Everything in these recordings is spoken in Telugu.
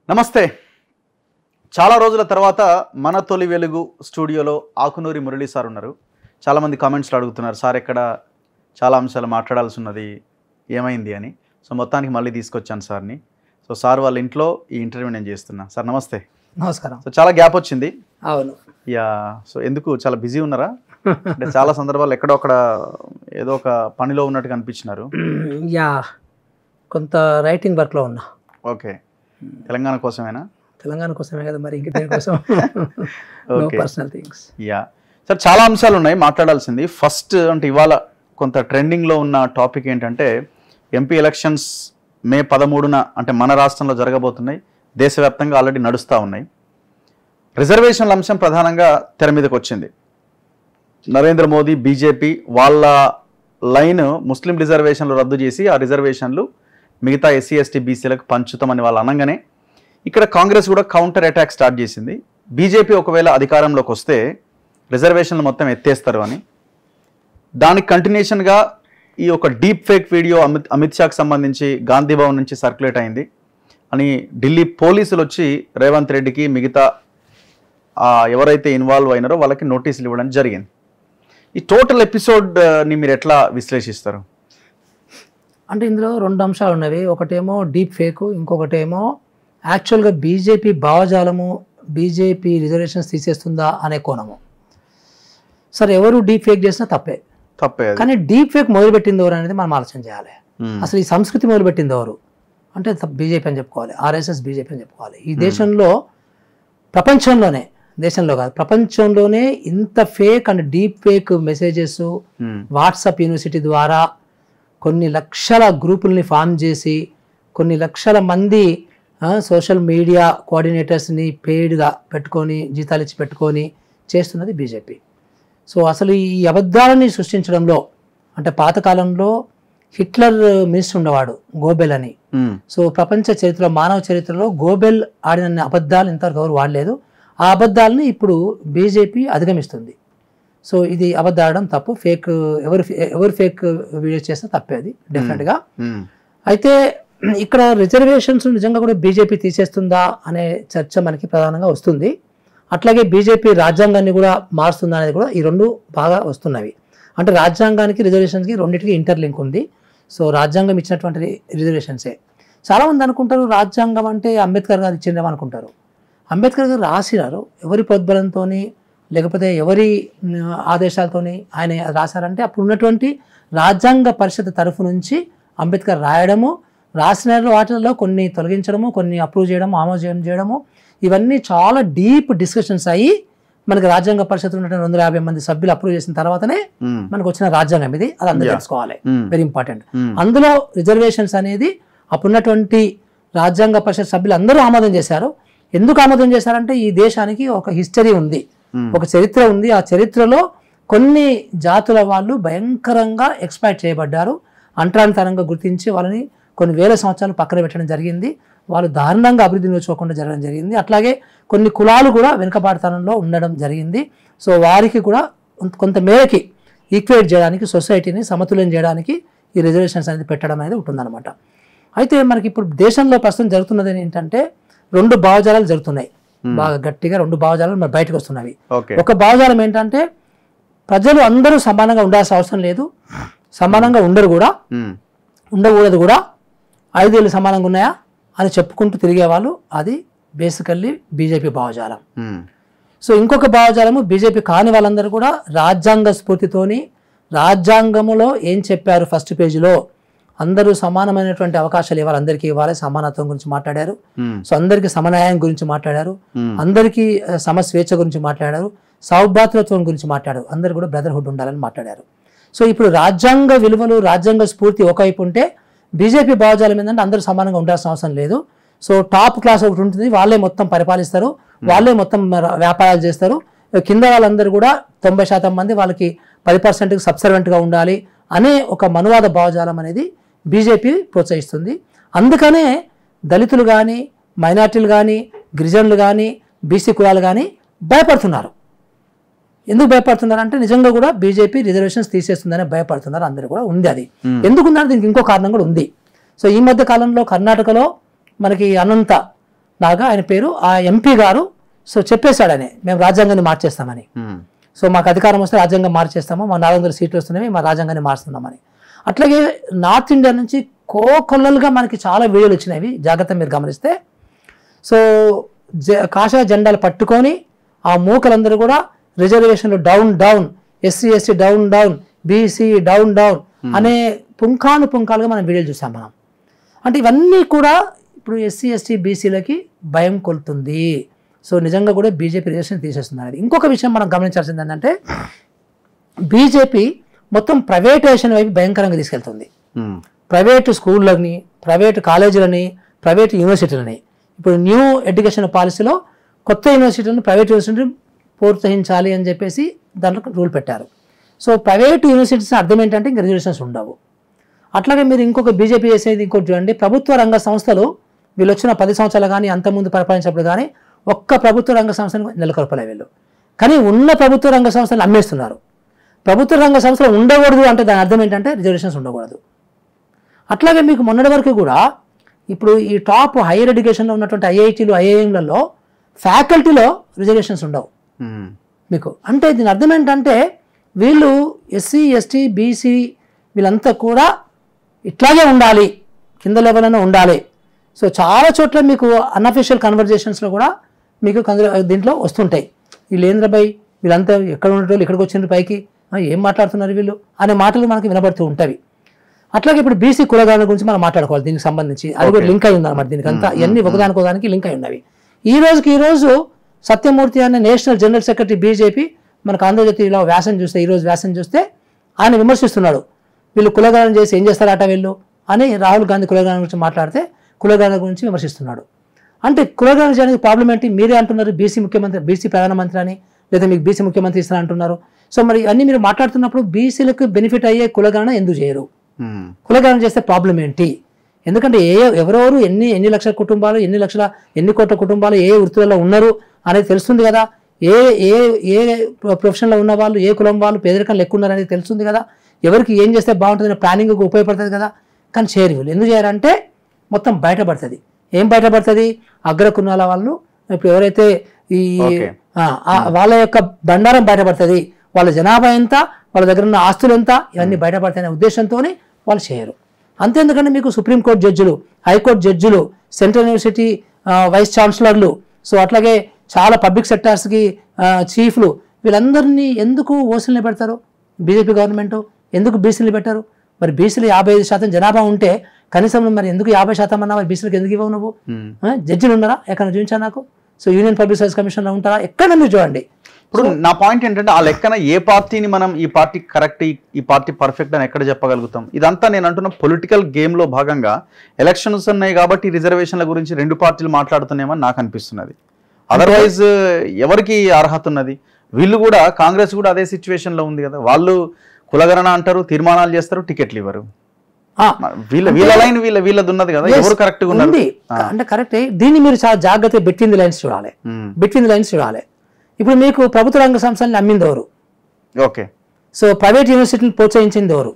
నమస్తే చాలా రోజుల తర్వాత మన తొలి వెలుగు స్టూడియోలో ఆకునూరి మురళి సార్ ఉన్నారు చాలామంది కామెంట్స్లో అడుగుతున్నారు సార్ ఎక్కడ చాలా అంశాలు మాట్లాడాల్సి ఉన్నది ఏమైంది అని సో మొత్తానికి మళ్ళీ తీసుకొచ్చాను సార్ని సో సార్ వాళ్ళ ఇంట్లో ఈ ఇంటర్వ్యూ నేను చేస్తున్నా సార్ నమస్తే నమస్కారం సో చాలా గ్యాప్ వచ్చింది అవును యా సో ఎందుకు చాలా బిజీ ఉన్నారా అంటే చాలా సందర్భాలు ఎక్కడో అక్కడ ఏదో ఒక పనిలో ఉన్నట్టుగా అనిపించినారు యా కొంత రైటింగ్ వర్క్లో ఉన్నా ఓకే తెలంగాణ కోసమేనా తెలంగాణ కోసమే కదా మరి ఇంక దేనికోసం no okay personal things yeah sir చాలా అంశాలు ఉన్నాయి మాట్లాడాల్సింది ఫస్ట్ అంటే ఇవాళ కొంత ట్రెండింగ్లో ఉన్న టాపిక్ ఏంటంటే ఎంపీ ఎలక్షన్స్ మే పదమూడున అంటే మన రాష్ట్రంలో జరగబోతున్నాయి దేశవ్యాప్తంగా ఆల్రెడీ నడుస్తూ ఉన్నాయి రిజర్వేషన్ల అంశం ప్రధానంగా తెర మీదకి వచ్చింది నరేంద్ర మోదీ బీజేపీ వాళ్ళ లైన్ ముస్లిం రిజర్వేషన్లు రద్దు చేసి ఆ రిజర్వేషన్లు మిగతా ఎస్సీ ఎస్టీ బీసీలకు పంచుతామని వాళ్ళు అనగానే ఇక్కడ కాంగ్రెస్ కూడా కౌంటర్ అటాక్ స్టార్ట్ చేసింది బీజేపీ ఒకవేళ అధికారంలోకి వస్తే రిజర్వేషన్లు మొత్తం ఎత్తేస్తారు అని దానికి కంటిన్యూషన్గా ఈ ఒక deep fake video Amit Amit షాకి సంబంధించి గాంధీ భవన్ నుంచి సర్క్యులేట్ అయింది అని ఢిల్లీ పోలీసులు వచ్చి రేవంత్ రెడ్డికి మిగతా ఆ, ఎవరైతే ఇన్వాల్వ్ అయినారో వాళ్ళకి నోటీసులు ఇవ్వడం జరిగింది ఈ టోటల్ ఎపిసోడ్ని మీరు ఎట్లా విశ్లేషిస్తారు అంటే ఇందులో రెండు అంశాలు ఉన్నవి ఒకటేమో డీప్ ఫేక్ ఇంకొకటేమో యాక్చువల్గా బీజేపీ భావజాలము బీజేపీ రిజర్వేషన్స్ తీసేస్తుందా అనే కోణము సరే ఎవరు డీప్ ఫేక్ చేసినా తప్పే తప్పే అది. కానీ డీప్ ఫేక్ మొదలుపెట్టింది ఎవరు అనేది మనం ఆలోచన చేయాలి మ్మ్. అసలు ఈ సంస్కృతి మొదలుపెట్టింది ఎవరు అంటే బీజేపీ అని చెప్పుకోవాలి ఆర్ఎస్ఎస్ బీజేపీ అని చెప్పుకోవాలి ఈ దేశంలో ప్రపంచంలోనే దేశంలో కాదు ప్రపంచంలోనే ఇంత fake and deep fake messages hmm. WhatsApp university ద్వారా కొన్ని లక్షల గ్రూపుల్ని ఫామ్ చేసి కొన్ని లక్షల మంది సోషల్ మీడియా కోఆర్డినేటర్స్ని పెయిడ్గా పెట్టుకొని జీతాలు ఇచ్చి పెట్టుకొని చేస్తున్నది బీజేపీ సో అసలు ఈ అబద్ధాలని సృష్టించడంలో అంటే పాతకాలంలో హిట్లర్ మినిస్టర్ ఉండేవాడు గోబెల్ అని మ్మ్. సో ప్రపంచ చరిత్రలో మానవ చరిత్రలో గోబెల్ ఆడిన అబద్ధాలు ఇంతవరకు ఎవరు వాడలేదు ఆ అబద్ధాలని ఇప్పుడు బీజేపీ అధిగమిస్తుంది సో ఇది అబద్ధం ఆడడం తప్పు ఫేక్ ఎవరు ఎవరు ఫేక్ వీడియోస్ చేస్తే తప్పే అది డెఫినెట్గా మ్మ్. అయితే ఇక్కడ రిజర్వేషన్స్ నిజంగా కూడా బీజేపీ తీసేస్తుందా అనే చర్చ మనకి ప్రధానంగా వస్తుంది అట్లాగే బీజేపీ రాజ్యాంగాన్ని కూడా మారుస్తుందా అనేది కూడా ఈ రెండు బాగా వస్తున్నవి అంటే రాజ్యాంగానికి రిజర్వేషన్స్కి రెండింటికి ఇంటర్లింక్ ఉంది సో రాజ్యాంగం ఇచ్చినటువంటి రిజర్వేషన్సే చాలామంది అనుకుంటారు రాజ్యాంగం అంటే అంబేద్కర్ గారు ఇచ్చిందేమో అనుకుంటారు అంబేద్కర్ గారు రాసినారు ఎవరి ప్రోద్బలంతో లేకపోతే ఎవరి మ్, ఆదేశాలతోని ఆయన రాశారంటే అప్పుడు ఉన్నటువంటి రాజ్యాంగ పరిషత్ తరఫు నుంచి అంబేద్కర్ రాయడము రాసిన వాటిల్లో కొన్ని తొలగించడము కొన్ని అప్రూవ్ చేయడము ఆమోదం చేయడము ఇవన్నీ చాలా డీప్ డిస్కషన్స్ అయ్యి మనకి రాజ్యాంగ పరిషత్ ఉన్నటువంటి రెండు వందల యాభై మంది సభ్యులు అప్రూవ్ చేసిన తర్వాతనే మ్మ్. మనకు వచ్చిన రాజ్యాంగం ఇది అది అందరూ Yeah. తెలుసుకోవాలి మ్మ్. వెరీ ఇంపార్టెంట్ మ్మ్. అందులో రిజర్వేషన్స్ అనేది అప్పుడున్నటువంటి రాజ్యాంగ పరిషత్ సభ్యులు అందరూ ఆమోదం చేశారు ఎందుకు ఆమోదం చేశారంటే ఈ దేశానికి ఒక హిస్టరీ ఉంది మ్మ్. ఒక చరిత్ర ఉంది ఆ చరిత్రలో కొన్ని జాతుల వాళ్ళు భయంకరంగా ఎక్స్పైర్ చేయబడ్డారు అంటరానితనంగా గుర్తించి వాళ్ళని కొన్ని వేల సంవత్సరాలు పక్కన పెట్టడం జరిగింది వాళ్ళు దారుణంగా అభివృద్ధి నోచుకోకుండా జరగడం జరిగింది అట్లాగే కొన్ని కులాలు కూడా వెనుకబాటుతనంలో ఉండడం జరిగింది సో వారికి కూడా కొంత- కొంత మేరకి ఈక్వేట్ చేయడానికి సొసైటీని సమతుల్యం చేయడానికి ఈ రిజర్వేషన్స్ అనేది పెట్టడం అనేది ఉంటుందన్నమాట అయితే మనకి ఇప్పుడు దేశంలో ప్రస్తుతం జరుగుతున్నది ఏంటంటే రెండు భావజాలాలు జరుగుతున్నాయి బాగా గట్టిగా రెండు భావజాలాలు మరి బయటకు వస్తున్నవి ఓకే ఒక భావజాలం ఏంటంటే ప్రజలు అందరూ సమానంగా ఉండాల్సిన అవసరం లేదు సమానంగా ఉండరు కూడా మ్మ్. ఉండకూడదు కూడా ఐదేళ్ళు సమానంగా ఉన్నాయా అని చెప్పుకుంటూ తిరిగేవాళ్ళు అది బేసికల్లీ బీజేపీ భావజాలం మ్మ్. సో ఇంకొక భావజాలము బీజేపీ కాని వాళ్ళందరూ కూడా రాజ్యాంగ స్ఫూర్తితోని రాజ్యాంగములో ఏం చెప్పారు ఫస్ట్ పేజీలో అందరూ సమానమైనటువంటి అవకాశాలు ఇవ్వాలి అందరికీ ఇవ్వాలి సమానత్వం గురించి మాట్లాడారు మ్మ్. సో అందరికీ సమన్యాయం గురించి మాట్లాడారు మ్మ్. అందరికీ ఆ, సమస్వేచ్ఛ గురించి మాట్లాడారు సౌభాతృత్వం గురించి మాట్లాడారు అందరు కూడా బ్రదర్హుడ్ ఉండాలని మాట్లాడారు సో ఇప్పుడు రాజ్యాంగ విలువలు రాజ్యాంగ స్ఫూర్తి ఒకవైపు ఉంటే బీజేపీ భావజాలం ఏంటంటే అందరూ సమానంగా ఉండాల్సిన అవసరం లేదు సో టాప్ క్లాస్ ఒకటి ఉంటుంది వాళ్ళే మొత్తం పరిపాలిస్తారు వాళ్ళే మొత్తం ర- వ్యాపారాలు చేస్తారు కింద వాళ్ళందరూ కూడా తొంభై శాతం మంది వాళ్ళకి పది పర్సెంట్కి సబ్సర్వెంట్గా ఉండాలి అనే ఒక మనువాద భావజాలం అనేది బీజేపీ ప్రోత్సహిస్తుంది అందుకనే దళితులు కానీ మైనార్టీలు కానీ గిరిజనులు కానీ బీసీ కులాలు కానీ భయపడుతున్నారు ఎందుకు భయపడుతున్నారు అంటే నిజంగా కూడా బీజేపీ రిజర్వేషన్స్ తీసేస్తుందని భయపడుతున్నారు అందరూ కూడా ఉంది అది ఎందుకున్నారు దీనికి ఇంకో కారణం కూడా ఉంది సో ఈ మధ్య కాలంలో కర్ణాటకలో మనకి అనంత లాగా ఆయన పేరు ఆ ఎంపీ గారు సో చెప్పేశాడని మేము రాజ్యాంగాన్ని మార్చేస్తామని ఉమ్, సో మాకు అధికారం వస్తే రాజ్యాంగం మార్చేస్తాము మా నాలుగు వందల సీట్లు వస్తున్నాయి మా రాజ్యాంగాన్ని మారుస్తున్నామని అట్లాగే నార్త్ ఇండియా నుంచి కోకొల్లలుగా మనకి చాలా వీడియోలు వచ్చినవి జాగ్రత్త మీరు గమనిస్తే సో జ కాషాయ జెండాలు పట్టుకొని ఆ మూకలందరూ కూడా రిజర్వేషన్లు down down SC ST down down BC down down అనే పుంఖాను పుంఖాలుగా మనం వీడియోలు చూసాం మనం అంటే ఇవన్నీ కూడా ఇప్పుడు ఎస్సీ ఎస్టీ బీసీలకి భయం కొలుతుంది సో నిజంగా కూడా బీజేపీ రిజర్వేషన్ తీసేస్తుంది అనేది ఇంకొక విషయం మనం గమనించాల్సింది ఏంటంటే బీజేపీ మొత్తం ప్రైవేటైజేషన్ వైపు భయంకరంగా తీసుకెళ్తుంది ఉమ్, ప్రైవేటు స్కూళ్ళని ప్రైవేటు కాలేజీలని ప్రైవేటు యూనివర్సిటీలని ఇప్పుడు న్యూ ఎడ్యుకేషన్ పాలసీలో కొత్త యూనివర్సిటీలను ప్రైవేట్ యూనివర్సిటీని ప్రోత్సహించాలి అని చెప్పేసి దాంట్లో రూల్ పెట్టారు సో ప్రైవేట్ యూనివర్సిటీస్ అర్థం ఏంటంటే ఇంకా రిజర్వేషన్స్ ఉండవు అట్లాగే మీరు ఇంకొక బీజేపీ చేసేది ఇంకోటి చూడండి ప్రభుత్వ రంగ సంస్థలు వీళ్ళు వచ్చిన పది సంవత్సరాలు కానీ అంతకుముందు పరిపాలించినప్పుడు కానీ ఒక్క ప్రభుత్వ రంగ సంస్థను నెలకొల్పలే వీళ్ళు కానీ ఉన్న ప్రభుత్వ రంగ సంస్థలు అమ్మేస్తున్నారు ప్రభుత్వ రంగ సంస్థలు ఉండకూడదు అంటే దాని అర్థం ఏంటంటే రిజర్వేషన్స్ ఉండకూడదు అట్లాగే మీకు మొన్నటి వరకు కూడా ఇప్పుడు ఈ టాప్ హైయర్ ఎడ్యుకేషన్లో ఉన్నటువంటి ఐఐటీలు ఐఐఎంలలో ఫ్యాకల్టీలో రిజర్వేషన్స్ ఉండవు ఉమ్, మీకు అంటే దీని అర్థం ఏంటంటే వీళ్ళు ఎస్సీ ఎస్టీ బీసీ వీళ్ళంతా కూడా ఇట్లాగే ఉండాలి కింద లెవెల్లోనే ఉండాలి సో చాలా చోట్ల మీకు అన్అఫీషియల్ కన్వర్జేషన్స్లో కూడా మీకు కంద- దీంట్లో వస్తుంటాయి వీళ్ళు ఏంద్రబాయ్ వీళ్ళంతా ఎక్కడ ఉండేటోళ్ళు ఇక్కడికి వచ్చిండ్రు పైకి ఆ, ఏం మాట్లాడుతున్నారు వీళ్ళు అనే మాటలు మనకి వినబడుతూ ఉంటాయి అట్లాగే ఇప్పుడు బీసీ కులగాల గురించి మనం మాట్లాడుకోవాలి దీనికి సంబంధించి అది కూడా లింక్ అయి ఉంది అనమాట దీనికి అంతా ఇవన్నీ ఒకదానికి ఒకదానికి లింక్ అయి ఉన్నవి ఈ రోజుకి ఈ రోజు సత్యమూర్తి అనే నేషనల్ జనరల్ సెక్రటరీ బీజేపీ మనకు ఆంధ్రజ్యోతిలో వ్యాసం చూస్తే ఈ రోజు వ్యాసం చూస్తే ఆయన విమర్శిస్తున్నాడు వీళ్ళు కులగానం చేసి ఏం చేస్తారట వీళ్ళు అని రాహుల్ గాంధీ కులగానం గురించి మాట్లాడితే కులగానం గురించి విమర్శిస్తున్నాడు అంటే కులగానం చేయడానికి ప్రాబ్లం ఏంటి మీరే అంటున్నారు బీసీ ముఖ్యమంత్రి బీసీ ప్రధానమంత్రి అని లేదా మీకు బీసీ ముఖ్యమంత్రి ఇస్తాను అంటున్నారు సో మరి అన్ని మీరు మాట్లాడుతున్నప్పుడు బీసీలకు బెనిఫిట్ అయ్యే కులగణన ఎందుకు చేయరు ఉమ్, కులగణన చేస్తే ప్రాబ్లం ఏంటి ఎందుకంటే ఏ ఎవరెవరు ఎన్ని ఎన్ని లక్షల కుటుంబాలు ఎన్ని లక్షల ఎన్ని కోట్ల కుటుంబాలు ఏ వృత్తులలో ఉన్నారు అనేది తెలుస్తుంది కదా ఏ ఏ ఏ ప్రొఫెషన్లో ఉన్న వాళ్ళు ఏ కులం వాళ్ళు పేదరికం లెక్క ఉన్నారు అనేది తెలుస్తుంది కదా ఎవరికి ఏం చేస్తే బాగుంటుంది ప్లానింగ్ ఉపయోగపడుతుంది కదా కానీ చేయరు వీళ్ళు ఎందుకు చేయరంటే మొత్తం బయటపడుతుంది ఏం బయటపడుతుంది అగ్ర కులాల వాళ్ళు ఇప్పుడు ఎవరైతే ఈ Okay. ఆ, ఆ వాళ్ళ యొక్క బండారం బయటపడుతుంది వాళ్ళ జనాభా ఎంత వాళ్ళ దగ్గర ఉన్న ఆస్తులు ఎంత ఇవన్నీ బయటపడతాయనే ఉద్దేశంతో వాళ్ళు చేయరు అంతేందుకంటే మీకు సుప్రీంకోర్టు జడ్జిలు హైకోర్టు జడ్జిలు సెంట్రల్ యూనివర్సిటీ ఆ, వైస్ ఛాన్సలర్లు సో అట్లాగే చాలా పబ్లిక్ సెక్టార్స్కి చీఫ్లు వీళ్ళందరినీ ఎందుకు ఓసీలు పెడతారు బీజేపీ గవర్నమెంట్ ఎందుకు బీసీలు పెట్టారు మరి బీసీలు యాభై ఐదు శాతం జనాభా ఉంటే కనీసం మరి ఎందుకు యాభై శాతం అన్నా మరి బీసీలకు ఎందుకు ఇవ్వవు నువ్వు ఉమ్. ఆ, జడ్జిలు ఉన్నారా ఎక్కడ చూపించా నాకు సో యూనియన్ పబ్లిక్ సర్వీస్ కమిషన్లో ఉంటారా ఎక్కడ మీరు చూడండి ఇప్పుడు నా పాయింట్ ఏంటంటే ఆ లెక్కన ఏ పార్టీని మనం ఈ పార్టీ కరెక్ట్ ఈ పార్టీ పర్ఫెక్ట్ అని ఎక్కడ చెప్పగలుగుతాం ఇదంతా నేను అంటున్న పొలిటికల్ గేమ్ లో భాగంగా ఎలక్షన్స్ ఉన్నాయి కాబట్టి రిజర్వేషన్ల గురించి రెండు పార్టీలు మాట్లాడుతున్నాయమని నాకు అనిపిస్తున్నది అదర్వైజ్ ఎవరికి అర్హత ఉన్నది వీళ్ళు కూడా కాంగ్రెస్ కూడా అదే సిచ్యువేషన్ లో ఉంది కదా వాళ్ళు కులగణన అంటారు తీర్మానాలు చేస్తారు టికెట్లు ఇవ్వరు ఆ, మ- వీళ్ళ వీళ్ళ లైన్ వీళ్ళ వీళ్ళది ఉన్నది కదా yes, ఎవరు కరెక్ట్ గా ఉన్నారు ఉంది అంటే కరెక్టే దీన్ని మీరు చాలా జాగ్రత్తగా బిట్వీన్ ది లైన్స్ చూడాలి ఉమ్, బిట్వీన్ ది లైన్స్ చూడాలి ఇప్పుడు మీకు ప్రభుత్వ రంగ సంస్థల్ని అమ్మింది ఎవరు ఓకే సో ప్రైవేట్ యూనివర్సిటీని ప్రోత్సహించింది ఎవరు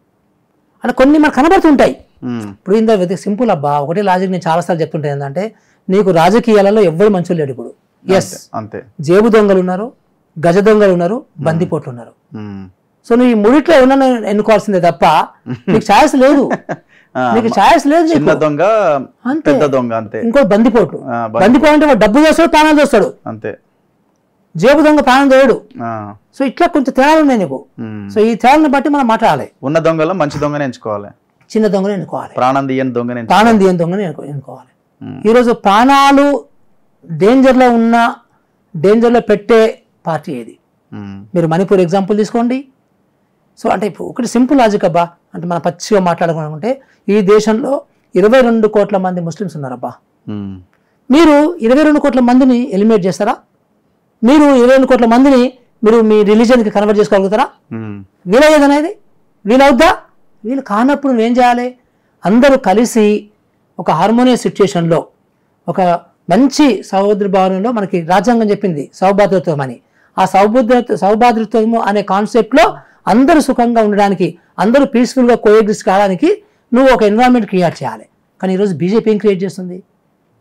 అంటే కొన్ని మనకు కనబడుతుంటాయి ఉమ్, ఇప్పుడు ఇంత వెతి సింపుల్ అబ్బా ఒకటే లాజిక్ నేను చాలాసార్లు చెప్తుంటాను ఏంటంటే నీకు రాజకీయాలలో ఎవ్వరు మంచోళ్ళు లేడు ఇప్పుడు ఎస్ అంతే జేబు దొంగలు ఉన్నారు గజ దొంగలు ఉన్నారు బందిపోట్లు ఉన్నారు ఉమ్. సో నువ్వు ఈ మూడిట్లో ఏమన్నా ఎన్నుకోవాల్సిందే తప్ప నీకు ఛాయిస్ లేదు ఆ, నీకు ఛాయిస్ లేదు నీకు. చిన్న దొంగ అంతే. పెద్ద దొంగ అంతే ఇంకో బందిపోటు ఆ, బంది- బందిపోటు అంటే వాడు డబ్బు చేస్తాడు ప్రాణాలు చేస్తాడు అంతే జేబు దొంగ ప్రాణం చేయడు ఆ, సో ఇట్లా కొంచెం తేడాలు ఉన్నాయి నీకు ఉమ్. సో ఈ తేడాలను బట్టి మనం మాట్లాడాలి ఉన్న దొంగలో మంచి దొంగనే ఎంచుకోవాలి చిన్న దొంగను ఎన్నుకోవాలి ప్రాణం తీయని దొంగనే ఎంచుకోవాలి. ప్రాణం తీయని దొంగను ఎన్నుకో ఎన్నుకోవాలి ఉమ్. ఈరోజు ప్రాణాలు డేంజర్లో ఉన్న డేంజర్లో పెట్టే పార్టీ ఏది ఉమ్. మీరు మణిపూర్ ఎగ్జాంపుల్ తీసుకోండి సో అంటే ఇప్పుడు ఒకటి సింపుల్ లాజిక్ అబ్బా అంటే మనం పచ్చిగా మాట్లాడుకుంటే ఈ దేశంలో ఇరవై రెండు కోట్ల మంది ముస్లిమ్స్ ఉన్నారబ్బా ఉమ్. మీరు ఇరవై రెండు కోట్ల మందిని ఎలిమినేట్ చేస్తారా మీరు ఇరవై రెండు కోట్ల మందిని మీరు మీ రిలీజియన్కి కన్వర్ట్ చేసుకోగలుగుతారా ఉమ్. వీలయ్యేదనేది వీలవుద్దా వీలు కానప్పుడు నువ్వేం చేయాలి అందరూ కలిసి ఒక హార్మోనియస్ సిచ్యుయేషన్లో ఒక మంచి సహోదర భావనలో మనకి రాజ్యాంగం చెప్పింది సౌభాతృత్వం అని ఆ సౌభద్ర సౌభాతృత్వము అనే కాన్సెప్ట్లో అందరూ సుఖంగా ఉండడానికి అందరూ పీస్ఫుల్గా కోఎగ్జిస్ట్ కావడానికి నువ్వు ఒక ఎన్విరాన్మెంట్ క్రియేట్ చేయాలి కానీ ఈరోజు బీజేపీ ఏం క్రియేట్ చేస్తుంది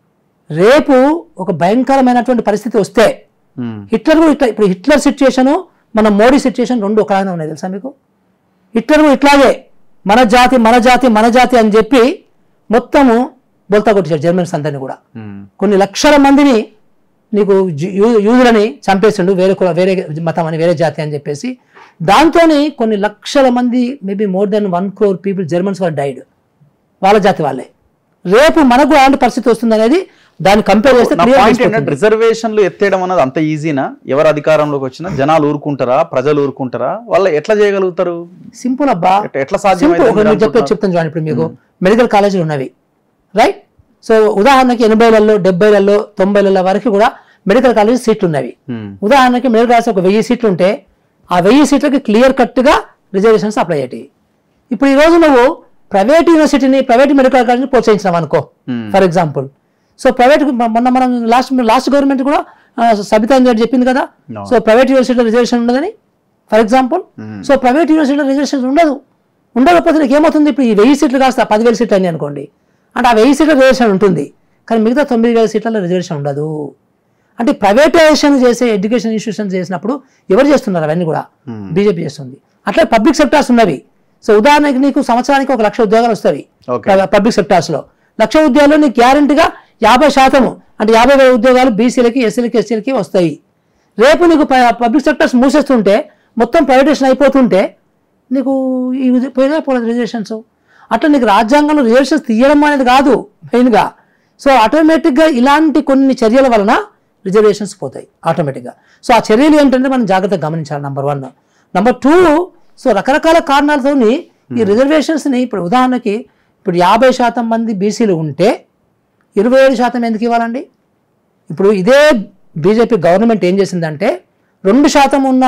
రేపు ఒక భయంకరమైనటువంటి పరిస్థితి వస్తే ఉమ్, హిట్లర్ కూడా ఇట్లా ఇప్పుడు హిట్లర్ సిచ్యుయేషను మన మోడీ సిచ్యుయేషన్ రెండు ఒకలానే ఉన్నాయి తెలుసా మీకు హిట్లర్ కూడా ఇట్లాగే మన జాతి మన జాతి మన జాతి అని చెప్పి మొత్తము బొల్తా కొట్టించాడు జర్మన్స్ అందరినీ కూడా ఉమ్, కొన్ని లక్షల మందిని నీకు జు- యూ- యూదులని చంపేసిండు వేరే కుల వేరే మతం అని వేరే జాతి అని చెప్పేసి దాంతో కొన్ని లక్షల మంది maybe more than one crore people Germans were died వాళ్ళ జాతి వాళ్ళే రేపు మనకు అలాంటి పరిస్థితి వస్తుంది అనేది దాన్ని కంపేర్ చేస్తే నా clear పాయింట్ తెలిసిపోతుంది. ఏంటంటే రిజర్వేషన్లు ఎత్తేయడం అన్నది అంత ఈజీనా ఎవరు అధికారంలోకి వచ్చినా జనాలు ఊరుకుంటారా ప్రజలు ఊరుకుంటారా వాళ్ళు ఎట్లా చేయగలుగుతారు సింపుల్ అబ్బా ఎట్లా- ఎట్లా సింపుల్ సాధ్యమైంది ఒక నేను చెప్పే చెప్తాను చూడండి ఇప్పుడు మీకు మెడికల్ కాలేజీలు ఉన్నవి రైట్ సో ఉదాహరణకి ఎనభైలలో డెబ్బైలలో తొంభైలలో వరకు కూడా మెడికల్ కాలేజ్ సీట్లు ఉన్నవి ఉదాహరణకి మెడికల్ కాలేజ్ ఒక వెయ్యి సీట్లు ఉంటే ఆ వెయ్యి సీట్లకి క్లియర్ కట్గా రిజర్వేషన్స్ అప్లై అయ్యేవి ఇప్పుడు ఈ రోజు నువ్వు ప్రైవేట్ యూనివర్సిటీని ప్రైవేట్ మెడికల్ కాలేజ్ని ప్రోత్సహించినావు అనుకో ఫర్ ఎగ్జాంపుల్ సో ప్రైవేట్ మొన్న మనం లాస్ట్ లాస్ట్ గవర్నమెంట్ కూడా ఆ, సబితా ఇంద్రెడ్డి చెప్పింది కదా No. సో ప్రైవేట్ యూనివర్సిటీలో రిజర్వేషన్ ఉండదని ఫర్ ఎగ్జాంపుల్ సో ప్రైవేట్ యూనివర్సిటీలో రిజర్వేషన్ ఉండదు ఉండకపోతే నీకు ఏమవుతుంది ఇప్పుడు ఈ వెయ్యి సీట్లు కాస్త పదివేల సీట్లు అయ్యాయి అనుకోండి అంటే ఆ వెయ్యి సీట్ల రిజర్వేషన్ ఉంటుంది కానీ మిగతా తొమ్మిది వేల సీట్లలో రిజర్వేషన్ ఉండదు అంటే ప్రైవేటైజేషన్ చేసే ఎడ్యుకేషన్ ఇన్స్టిట్యూషన్స్ చేసినప్పుడు ఎవరు చేస్తున్నారు అవన్నీ కూడా బీజేపీ చేస్తుంది అట్లా పబ్లిక్ సెక్టార్స్ ఉన్నవి సో ఉదాహరణకి నీకు సంవత్సరానికి ఒక లక్ష ఉద్యోగాలు వస్తాయి Okay. పబ్లిక్ సెక్టార్స్లో లక్ష ఉద్యోగాలు నీకు గ్యారంటీగా యాభై శాతము అంటే యాభై వేల ఉద్యోగాలు బీసీలకి ఎస్సీలకి ఎస్సీలకి వస్తాయి రేపు నీకు పబ్లిక్ సెక్టర్స్ మూసేస్తుంటే మొత్తం ప్రైవేటేషన్ అయిపోతుంటే నీకు ఈ ఉది- పోయినా పోలేదు రిజర్వేషన్స్ అట్లా నీకు రాజ్యాంగంలో రిజర్వేషన్స్ తీయడం అనేది కాదు మెయిన్గా సో ఆటోమేటిక్గా ఇలాంటి కొన్ని చర్యల వలన రిజర్వేషన్స్ పోతాయి ఆటోమేటిక్గా సో ఆ చర్యలు ఏంటంటే మనం జాగ్రత్తగా గమనించాలి number one number two so రకరకాల కారణాలతోని ఈ రిజర్వేషన్స్ని ఇప్పుడు ఉదాహరణకి ఇప్పుడు యాభై శాతం మంది బీసీలు ఉంటే ఇరవై ఏడు శాతం ఎందుకు ఇవ్వాలండి ఇప్పుడు ఇదే బీజేపీ గవర్నమెంట్ ఏం చేసిందంటే రెండు శాతం ఉన్న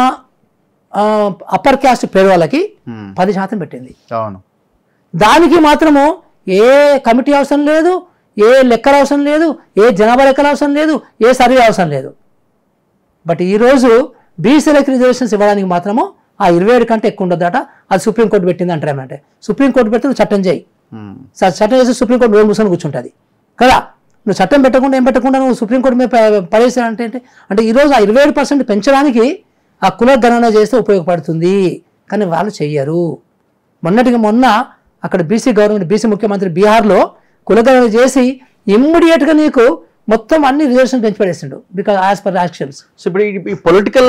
అప్పర్ క్యాస్ట్ పేదవాళ్ళకి పది శాతం పెట్టింది అవును దానికి మాత్రము ఏ కమిటీ అవసరం లేదు ఏ లెక్కల అవసరం లేదు ఏ జనాభా లెక్కల అవసరం లేదు ఏ సర్వే అవసరం లేదు బట్ ఈరోజు బీసీలకు రిజర్వేషన్స్ ఇవ్వడానికి మాత్రము ఆ ఇరవై ఏడు కంటే ఎక్కువ ఉండదట అది సుప్రీంకోర్టు పెట్టింది అంటారు ఏమంటే సుప్రీంకోర్టు పెడితే నువ్వు చట్టం చేయి ఉమ్, స- చట్టం చేసి సుప్రీంకోర్టు నోరు మూసుకొని కూర్చుంటుంది కదా నువ్వు చట్టం పెట్టకుండా ఏం పెట్టకుండా నువ్వు సుప్రీంకోర్టు మీద ప- పడేసావంటే ఏంటి? అంటే ఈరోజు ఆ ఇరవై ఏడు పర్సెంట్ పెంచడానికి ఆ కుల గణన చేస్తే ఉపయోగపడుతుంది కానీ వాళ్ళు చెయ్యరు మొన్నటికి మొన్న అక్కడ బీసీ గవర్నమెంట్ బీసీ ముఖ్యమంత్రి బీహార్లో కులగణన చేసి ఇమ్మీడియట్గా నీకు మొత్తం అన్ని రిజర్వేషన్ పెంచి పడేసిండు because as per actions so ఇప్పుడు ఈ- ఈ పొలిటికల్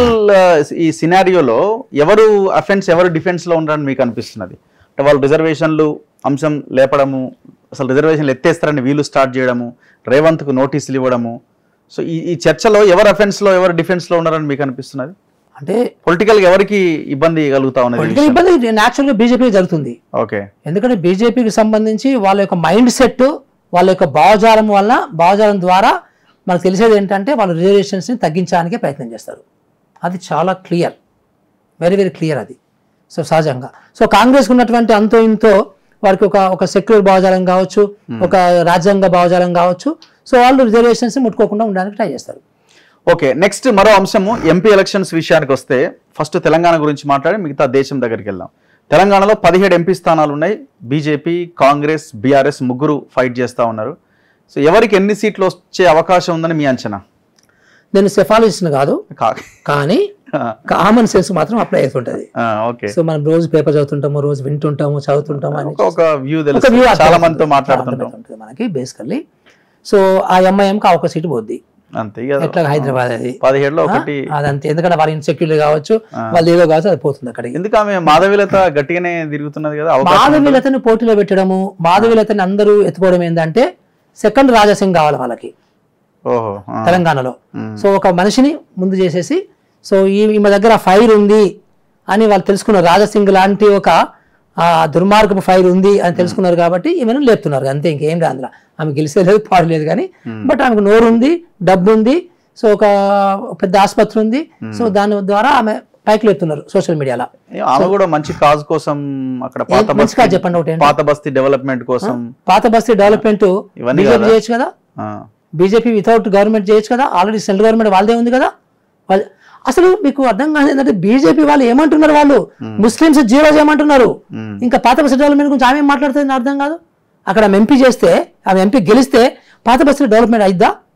ఈ సినారియోలో ఎవరు అఫెన్స్ ఎవరు డిఫెన్స్ లో ఉన్నారని మీకు అనిపిస్తున్నది అంటే వాళ్ళు రిజర్వేషన్లు అంశం లేపడము అసలు రిజర్వేషన్లు ఎత్తేస్తారని వీళ్ళు స్టార్ట్ చేయడము రేవంత్కు నోటీసులు ఇవ్వడము సో ఈ ఈ చర్చలో ఎవరు అఫెన్స్ లో ఎవరు డిఫెన్స్ లో ఉన్నారని మీకు అనిపిస్తున్నది అంటే పొలిటికల్ గా ఎవరికి ఇబ్బంది కలుగుతా ఉన్నది పొలిటికల్ ఇబ్బంది న్యాచురల్గా బీజేపీ జరుగుతుంది ఓకే ఎందుకంటే బీజేపీకి సంబంధించి వాళ్ళ యొక్క మైండ్ సెట్ వాళ్ళ యొక్క భావజాలం వల్ల భావజాలం ద్వారా మనకు తెలిసేది ఏంటంటే వాళ్ళు రిజర్వేషన్స్ని తగ్గించడానికే ప్రయత్నం చేస్తారు అది చాలా క్లియర్ వెరీ వెరీ క్లియర్ అది సో సహజంగా సో కాంగ్రెస్ ఉన్నటువంటి అంతో ఇంతో వారికి ఒక ఒక సెక్యులర్ భావజాలం కావచ్చు ఒక రాజ్యాంగ భావజాలం కావచ్చు సో వాళ్ళు రిజర్వేషన్స్ ముట్టుకోకుండా ఉండడానికి ట్రై చేస్తారు ఓకే నెక్స్ట్ మరో అంశము ఎంపీ ఎలక్షన్స్ విషయానికి వస్తే ఫస్ట్ తెలంగాణ గురించి మాట్లాడి మిగతా దేశం దగ్గరికి వెళ్దాం తెలంగాణలో పదిహేడు ఎంపీ స్థానాలు ఉన్నాయి బీజేపీ కాంగ్రెస్ బీఆర్ఎస్ ముగ్గురు ఫైట్ చేస్తూ ఉన్నారు సో ఎవరికి ఎన్ని సీట్లు వచ్చే అవకాశం ఉందని మీ అంచనా నేను సెఫాలజిస్ట్ కాదు కా- కానీ కామన్ సెన్స్ మాత్రం అప్లై అవుతుంటుంది ఆ, ఓకే సో మనం రోజు పేపర్ చదువుతుంటాము రోజు వింటుంటాము చదువుతుంటాము అని ఒక- ఒక వ్యూ ఒక తెలుసు view చాలా అర్థమవుతుంది. మందితో మాట్లాడుతుంటాం అర్థమవుతుంది మనకి బేసికల్లీ సో ఆ ఎంఐఎంకి ఆ ఒక సీటు పోద్ది అంతే ఇక ఎట్లా హైదరాబాద్ అది పదిహేడులో ఒకటి ఆ, అదంతే ఎందుకంటే వాళ్ళు ఇన్సెక్యూర్ కావచ్చు వాళ్ళు ఏదో కావచ్చు అది పోతుంది అక్కడికి ఎందుకు ఆమె మాధవీలత గట్టిగానే తిరుగుతున్నది కదా అవకాశం మాధవీలతని పోటీలో పెట్టడము మాధవీలతని అందరూ ఎత్తుకోవడం ఏంటంటే సెకండ్ రాజాసింగ్ కావాలి వాళ్ళకి ఓహో ఆ. తెలంగాణలో మ్మ్. సో ఒక మనిషిని ముందు చేసేసి సో ఈ ఈమె దగ్గర ఫైర్ ఉంది అని వాళ్ళు తెలుసుకున్నారు రాజసింగ్ లాంటి ఒక ఆ, దుర్మార్గపు ఫైర్ ఉంది అని తెలుసుకున్నారు కాబట్టి ఈమెను లేపుతున్నారు అంతే ఇంకేం రాదు అందులో ఆమె గెలిచే లేదు పాడు లేదు కానీ బట్ ఆమెకు నోరు ఉంది డబ్బు ఉంది సో ఒక పెద్ద ఆసుపత్రి ఉంది సో దాని ద్వారా ఆమె పైకి లేపుతున్నారు సోషల్ మీడియాలో ఏ, ఆమె కూడా మంచి కాజ్ కోసం అక్కడ పాత మంచి బస్తీ కాదు చెప్పండి ఒకటి ఏంటి? పాత బస్తీ డెవలప్మెంట్ కోసం పాత బస్తీ డెవలప్మెంట్ ఇవన్నీ బీజేపీ కాదా? చేయొచ్చు కదా ఆ, బీజేపీ వితౌట్ గవర్నమెంట్ చేయొచ్చు కదా ఆల్రెడీ సెంట్రల్ గవర్నమెంట్ వాళ్ళదే ఉంది కదా వాళ్ళ- అసలు మీకు అర్థం కాదు ఏంటంటే బీజేపీ వాళ్ళు ఏమంటున్నారు వాళ్ళు ముస్లిమ్స్ జీరో చేయమంటున్నారు మ్మ్. ఇంకా పాత బస్సు డెవలప్మెంట్ గురించి ఆమె ఏం మాట్లాడుతుంది నాకు అర్థం కాదు అక్కడ ఆమె ఎంపీ చేస్తే ఆమె ఎంపీ గెలిస్తే పాత బస్సు డెవలప్మెంట్ అయిద్దా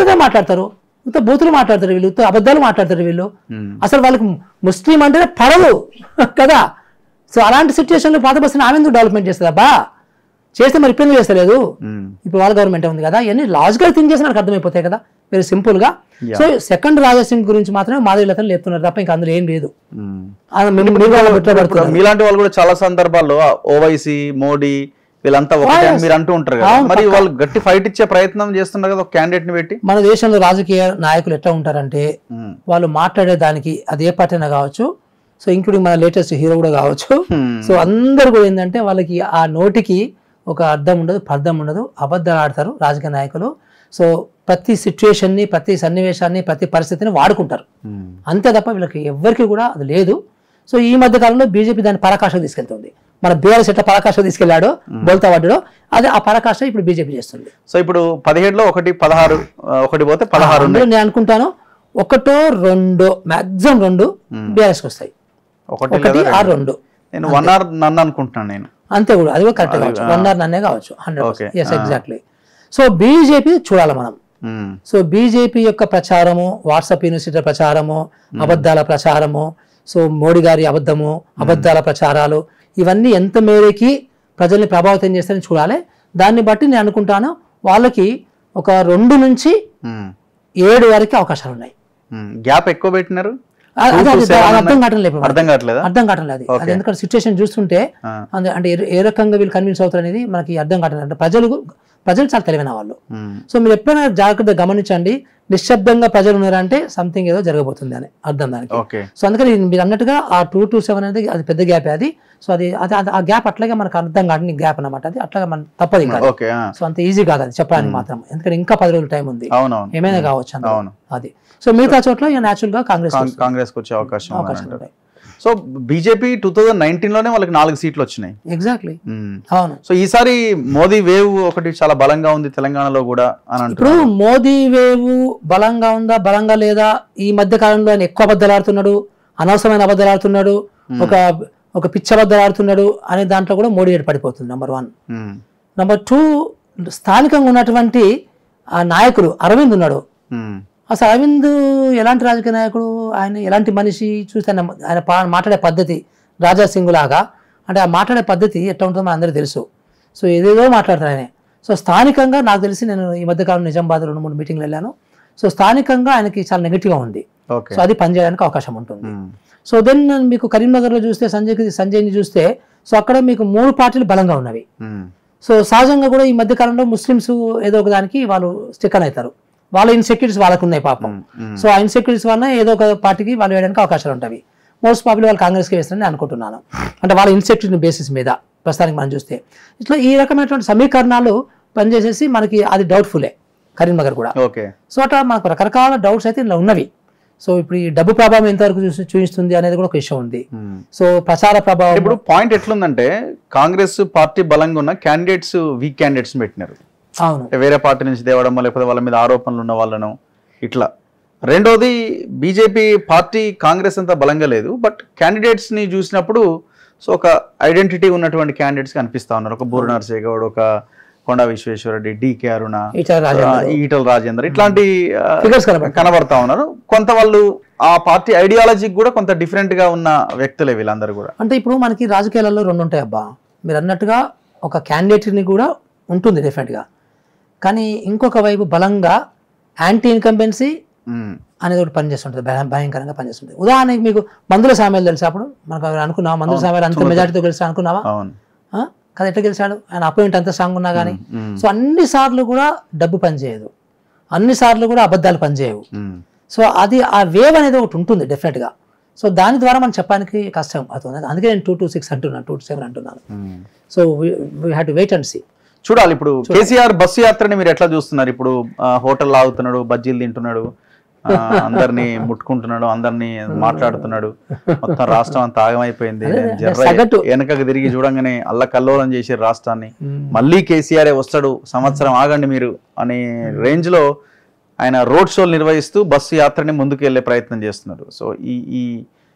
ఉత్తగా మాట్లాడతారు ఉత్త బూతులు మాట్లాడతారు వీళ్ళు ఉత్త అబద్ధాలు మాట్లాడతారు వీళ్ళు ఉమ్, అసలు వాళ్ళకి ముస్లిం అంటేనే పడదు కదా సో అలాంటి సిచ్యువేషన్లో పాత బస్సుని ఆమె ఎందుకు డెవలప్మెంట్ చేస్తుంది అబ్బా చేస్తే మరి ఇప్పుడు ఎందుకు చేస్తలేదు ఉమ్, ఇప్పుడు వాళ్ళ గవర్నమెంట్ ఉంది కదా ఇవన్నీ లాజికల్ థింక్ చేసి నాకు అర్థమైపోతాయి కదా వెరీ సింపుల్ గా Yeah. సో సెకండ్ రాజాసింగ్ గురించి మాత్రమే మాధవి లతను లేపుతున్నారు తప్ప ఇంకా అందులో ఏం లేదు ఉమ్. ఆ మీరు- మీరు కూడా ఇప్పుడు పెట్టబడుతున్నారు. మీలాంటి వాళ్ళు కూడా చాలా సందర్భాల్లో ఆ ఓవైసీ మోడీ వీళ్ళంతా ఒకటే అని మీరు అంటూ ఉంటారు కదా అవును, మరి వాళ్ళు గట్టి ఫైట్ ఇచ్చే ప్రయత్నం చేస్తున్నారు కదా ఒక క్యాండిడేట్ ని పెట్టి మన దేశంలో రాజకీయ నాయకులు ఎట్లా ఉంటారంటే ఉమ్, వాళ్ళు మాట్లాడే దానికి అది ఏ పార్టీ అయినా కావచ్చు సో ఇంక్లూడింగ్ మన లేటెస్ట్ హీరో కూడా కావచ్చు Hmm. సో అందరు కూడా ఏంటంటే వాళ్ళకి ఆ నోటికి ఒక అర్థం ఉండదు పర్థం ఉండదు అబద్ధాలు ఆడతారు రాజకీయ నాయకులు సో ప్రతి సిచ్యువేషన్ని ప్రతి సన్నివేశాన్ని ప్రతి పరిస్థితిని వాడుకుంటారు ఉమ్, అంతే తప్ప వీళ్ళకి ఎవ్వరికి కూడా అది లేదు సో ఈ మధ్య కాలంలో బీజేపీ దాన్ని పరాకాష్ఠకు తీసుకెళ్తుంది మన బీఆర్ఎస్ ఎట్లా పరాకాష్ఠకు తీసుకెళ్లాడో బోల్తా పడ్డాడో అది ఆ పరాకాష్ఠ ఇప్పుడు బీజేపీ చేస్తుంది సో ఇప్పుడు పదిహేడులో ఒకటి పదహారు ఆ, ఒకటి పోతే పదహారు ఉన్నాయి అందులో నేను అనుకుంటాను ఒకటో రెండో మాక్సిమం రెండు బీఆర్ఎస్కి వస్తాయి ఒకటి ఒకటి లేదా ఆ రెండు. రెండు నేను వన్ అవర్ నన్ను అనుకుంటున్నాను నేను అంతే కూడా అది కూడా కరెక్ట్ కావచ్చు వన్ అవర్ నన్నే కావచ్చు hundred Okay. Yes exactly so BJP చూడాలి మనం ఉమ్, సో బీజేపీ యొక్క ప్రచారము వాట్సాప్ యూనివర్సిటీ ప్రచారము అబద్ధాల ప్రచారము సో మోడీ గారి అబద్ధము అబద్ధాల ప్రచారాలు ఇవన్నీ ఎంత మేరకి ప్రజల్ని ప్రభావితం చేస్తారని చూడాలి దాన్ని బట్టి నేను అనుకుంటాను వాళ్ళకి ఒక రెండు నుంచి ఉమ్, ఏడు వరకు అవకాశాలు ఉన్నాయి ఉమ్. గ్యాప్ ఎక్కువ పెట్టినారు అది- అది- అది- seven అది అర్థం కావటం లేదు అర్థం కావట్లేదా అర్థం కావటం లేదు అది ఎందుకంటే సిచ్యువేషన్ చూస్తుంటే ఆ, అంద- అంటే ఏ- ఏ రకంగా వీళ్ళు కన్విన్స్ అవుతారు అనేది మనకి అర్థం కావటం లేదు అంటే ప్రజలు ప్రజలు చాలా తెలివైన వాళ్ళు ఉమ్, సో మీరు ఎప్పుడైనా జాగ్రత్తగా గమనించండి నిశ్శబ్దంగా ప్రజలు ఉన్నారంటే సంథింగ్ ఏదో జరగబోతుంది అని అర్థం దానికి ఓకే సో అందుకని మీరు అన్నట్టుగా ఆ టూ టు సెవెన్ అనేది అది పెద్ద గ్యాప్ అది సో అది అది అది- ఆ గ్యాప్ అట్లాగే మనకు అర్థం కాని గ్యాప్ అన్నమాట అది అట్లాగే మన తప్పదు ఇంకా ఓకే ఆ, సో అంత ఈజీ కాదు అది చెప్పడానికి మాత్రం ఎందుకంటే ఇంకా పది రోజుల టైం ఉంది అవునవును ఏమైనా కావచ్చు అందులో. అవును. అది సో మిగతా చోట్ల ఇక న్యాచురల్ గా కాంగ్రెస్ కాంగ్- కాంగ్రెస్ కి వచ్చే అవకాశం ఉందని అవకాశం అంటారు. ఉంటాయి so BJP two thousand nineteen లోనే వాళ్ళకి నాలుగు సీట్లు వచ్చినాయి ఎగ్జాక్ట్లీ ఉమ్. అవును సో ఈసారి మోదీ వేవ్ ఒకటి చాలా బలంగా ఉంది తెలంగాణలో కూడా అని ఇప్పుడు అంటారు మోదీ వేవు బలంగా ఉందా బలంగా లేదా ఈ మధ్య కాలంలో ఆయన ఎక్కువ అబద్ధాలు ఆడుతున్నాడు అనవసరమైన అబద్ధాలు ఆడుతున్నాడు ఒక ఒక పిచ్చి అబద్ధాలు ఆడుతున్నాడు అనే దాంట్లో కూడా మోడీ ఏడు పడిపోతుంది నెంబర్ వన్ నెంబర్ టూ స్థానికంగా ఉన్నటువంటి ఆ నాయకులు అరవింద్ ఉన్నాడు అసలు అరవింద్ ఎలాంటి రాజకీయ నాయకుడు ఆయన ఎలాంటి మనిషి చూస్తే ఆయన ఆయన పా- మాట్లాడే పద్ధతి రాజా సింగ్ లాగా అంటే ఆ మాట్లాడే పద్ధతి ఎట్లా ఉంటుందో మన అందరికీ తెలుసు సో ఏదేదో మాట్లాడతారు ఆయన సో స్థానికంగా నాకు తెలిసి నేను ఈ మధ్యకాలం నిజామాబాద్ రెండు మూడు మీటింగ్లు వెళ్ళాను సో స్థానికంగా ఆయనకి చాలా నెగిటివ్గా ఉంది ఓకే సో అది పనిచేయడానికి అవకాశం ఉంటుంది సో దెన్ మీకు కరీంనగర్లో చూస్తే సంజయ్ సంజయ్ని చూస్తే సో అక్కడ మీకు మూడు పార్టీలు బలంగా ఉన్నవి సో సహజంగా కూడా ఈ మధ్య కాలంలో ముస్లిమ్స్ ఏదో ఒక దానికి వాళ్ళు స్టిక్కన్ అవుతారు వాళ్ళ ఇన్సెక్యూరిటీస్ వాళ్ళకు ఉన్నాయి పాపం సో ఆ ఇన్సెక్యూరిటీస్ వల్ల ఏదో ఒక పార్టీకి వాళ్ళు వేయడానికి అవకాశాలు ఉంటాయి మోస్ట్ ప్రాబ్లీ వాళ్ళు కాంగ్రెస్కి వేస్తారని నేను అనుకుంటున్నాను అంటే వాళ్ళ ఇన్సెక్యూరిటీ బేసిస్ మీద ప్రస్తుతానికి మనం చూస్తే ఇట్లా ఈ రకమైనటువంటి సమీకరణాలు పనిచేసేసి మనకి అది డౌట్ఫుల్లే కరీంనగర్ కూడా ఓకే సో అట్లా మనకు రకరకాల డౌట్స్ అయితే ఇలా ఉన్నవి సో ఇప్పుడు ఈ డబ్బు ప్రభావం ఎంతవరకు చూసి చూపిస్తుంది అనేది కూడా ఒక విషయం ఉంది సో ప్రచార ప్రభావం ఇప్పుడు పాయింట్ ఎట్లుందంటే కాంగ్రెస్ పార్టీ బలంగా ఉన్న క్యాండిడేట్స్ వీక్ క్యాండిడేట్స్ పెట్టినారు అవును అంటే వేరే పార్టీ నుంచి తేవడం లేకపోతే వాళ్ళ మీద ఆరోపణలు ఉన్న వాళ్ళను ఇట్లా రెండోది బీజేపీ పార్టీ కాంగ్రెస్ అంతా బలంగా లేదు బట్ క్యాండిడేట్స్ ని చూసినప్పుడు సో ఒక ఐడెంటిటీ ఉన్నటువంటి క్యాండిడేట్స్ కనిపిస్తా ఉన్నారు ఒక బూర నరసే గౌడ్ ఒక కొండా విశ్వేశ్వరరెడ్డి డికే అరుణ ఈటల రాజేందర్ ఆ, ఈటల రాజేందర్ ఇట్లాంటి ఆ, ఫిగర్స్ కనబడతాయి కనబడతా ఉన్నారు కొంత వాళ్ళు ఆ పార్టీ ఐడియాలజీకి కూడా కొంత డిఫరెంట్ గా ఉన్న వ్యక్తులే వీళ్ళందరూ కూడా అంటే ఇప్పుడు మనకి రాజకీయాలలో రెండు ఉంటాయి అబ్బా మీరు అన్నట్టుగా ఒక క్యాండిడేట్ని కూడా ఉంటుంది డెఫినెట్గా కానీ ఇంకొక వైపు బలంగా యాంటీ ఇన్కంబెన్సీ ఉమ్, అనేది ఒకటి పనిచేస్తుంటుంది భయ- భయంకరంగా పనిచేస్తుంది ఉదాహరణకి మీకు మందుల సామ్యాలు తెలుసా అప్పుడు మనకు అవి అనుకున్నావా మందుల సామ్యాలు అంత మెజార్టీతో గెలిచా అనుకున్నావా అవును ఆ? కదా ఎట్లా గెలిచాడు ఆయన అపోయింట్ అంత స్ట్రాంగ్ ఉన్నా కానీ ఉమ్, సో అన్ని సార్లు కూడా డబ్బు పనిచేయదు అన్ని సార్లు కూడా అబద్ధాలు పనిచేయవు ఉమ్, సో అది ఆ వేవ్ అనేది ఒకటి ఉంటుంది డెఫినెట్గా సో దాని ద్వారా మనం చెప్పడానికి కష్టం అవుతుంది అందుకే నేను టూ టూ సిక్స్ అంటున్నాను టూ టూ సెవెన్ అంటున్నాను um. So we have to wait and see చూడాలి ఇప్పుడు కేసీఆర్ బస్సు యాత్రని మీరు ఎట్లా చూస్తున్నారు ఇప్పుడు ఆ, హోటల్ ఆగుతున్నాడు బజ్జీలు తింటున్నాడు ఆ, అందరినీ ముట్టుకుంటున్నాడు అందరినీ మాట్లాడుతున్నాడు మొత్తం రాష్ట్రం అంతా ఆగమైపోయింది అదే, నేను జర్ర సగటు. వెనకకు తిరిగి చూడంగానే అల్ల కల్లోలం చేసి రాష్ట్రాన్ని మళ్ళీ కేసీఆర్ వస్తాడు సంవత్సరం ఆగండి మీరు అనే రేంజ్ లో ఆయన రోడ్ షోలు నిర్వహిస్తూ బస్సు యాత్రని ముందుకు వెళ్ళే ప్రయత్నం చేస్తున్నారు సో ఈ ఈ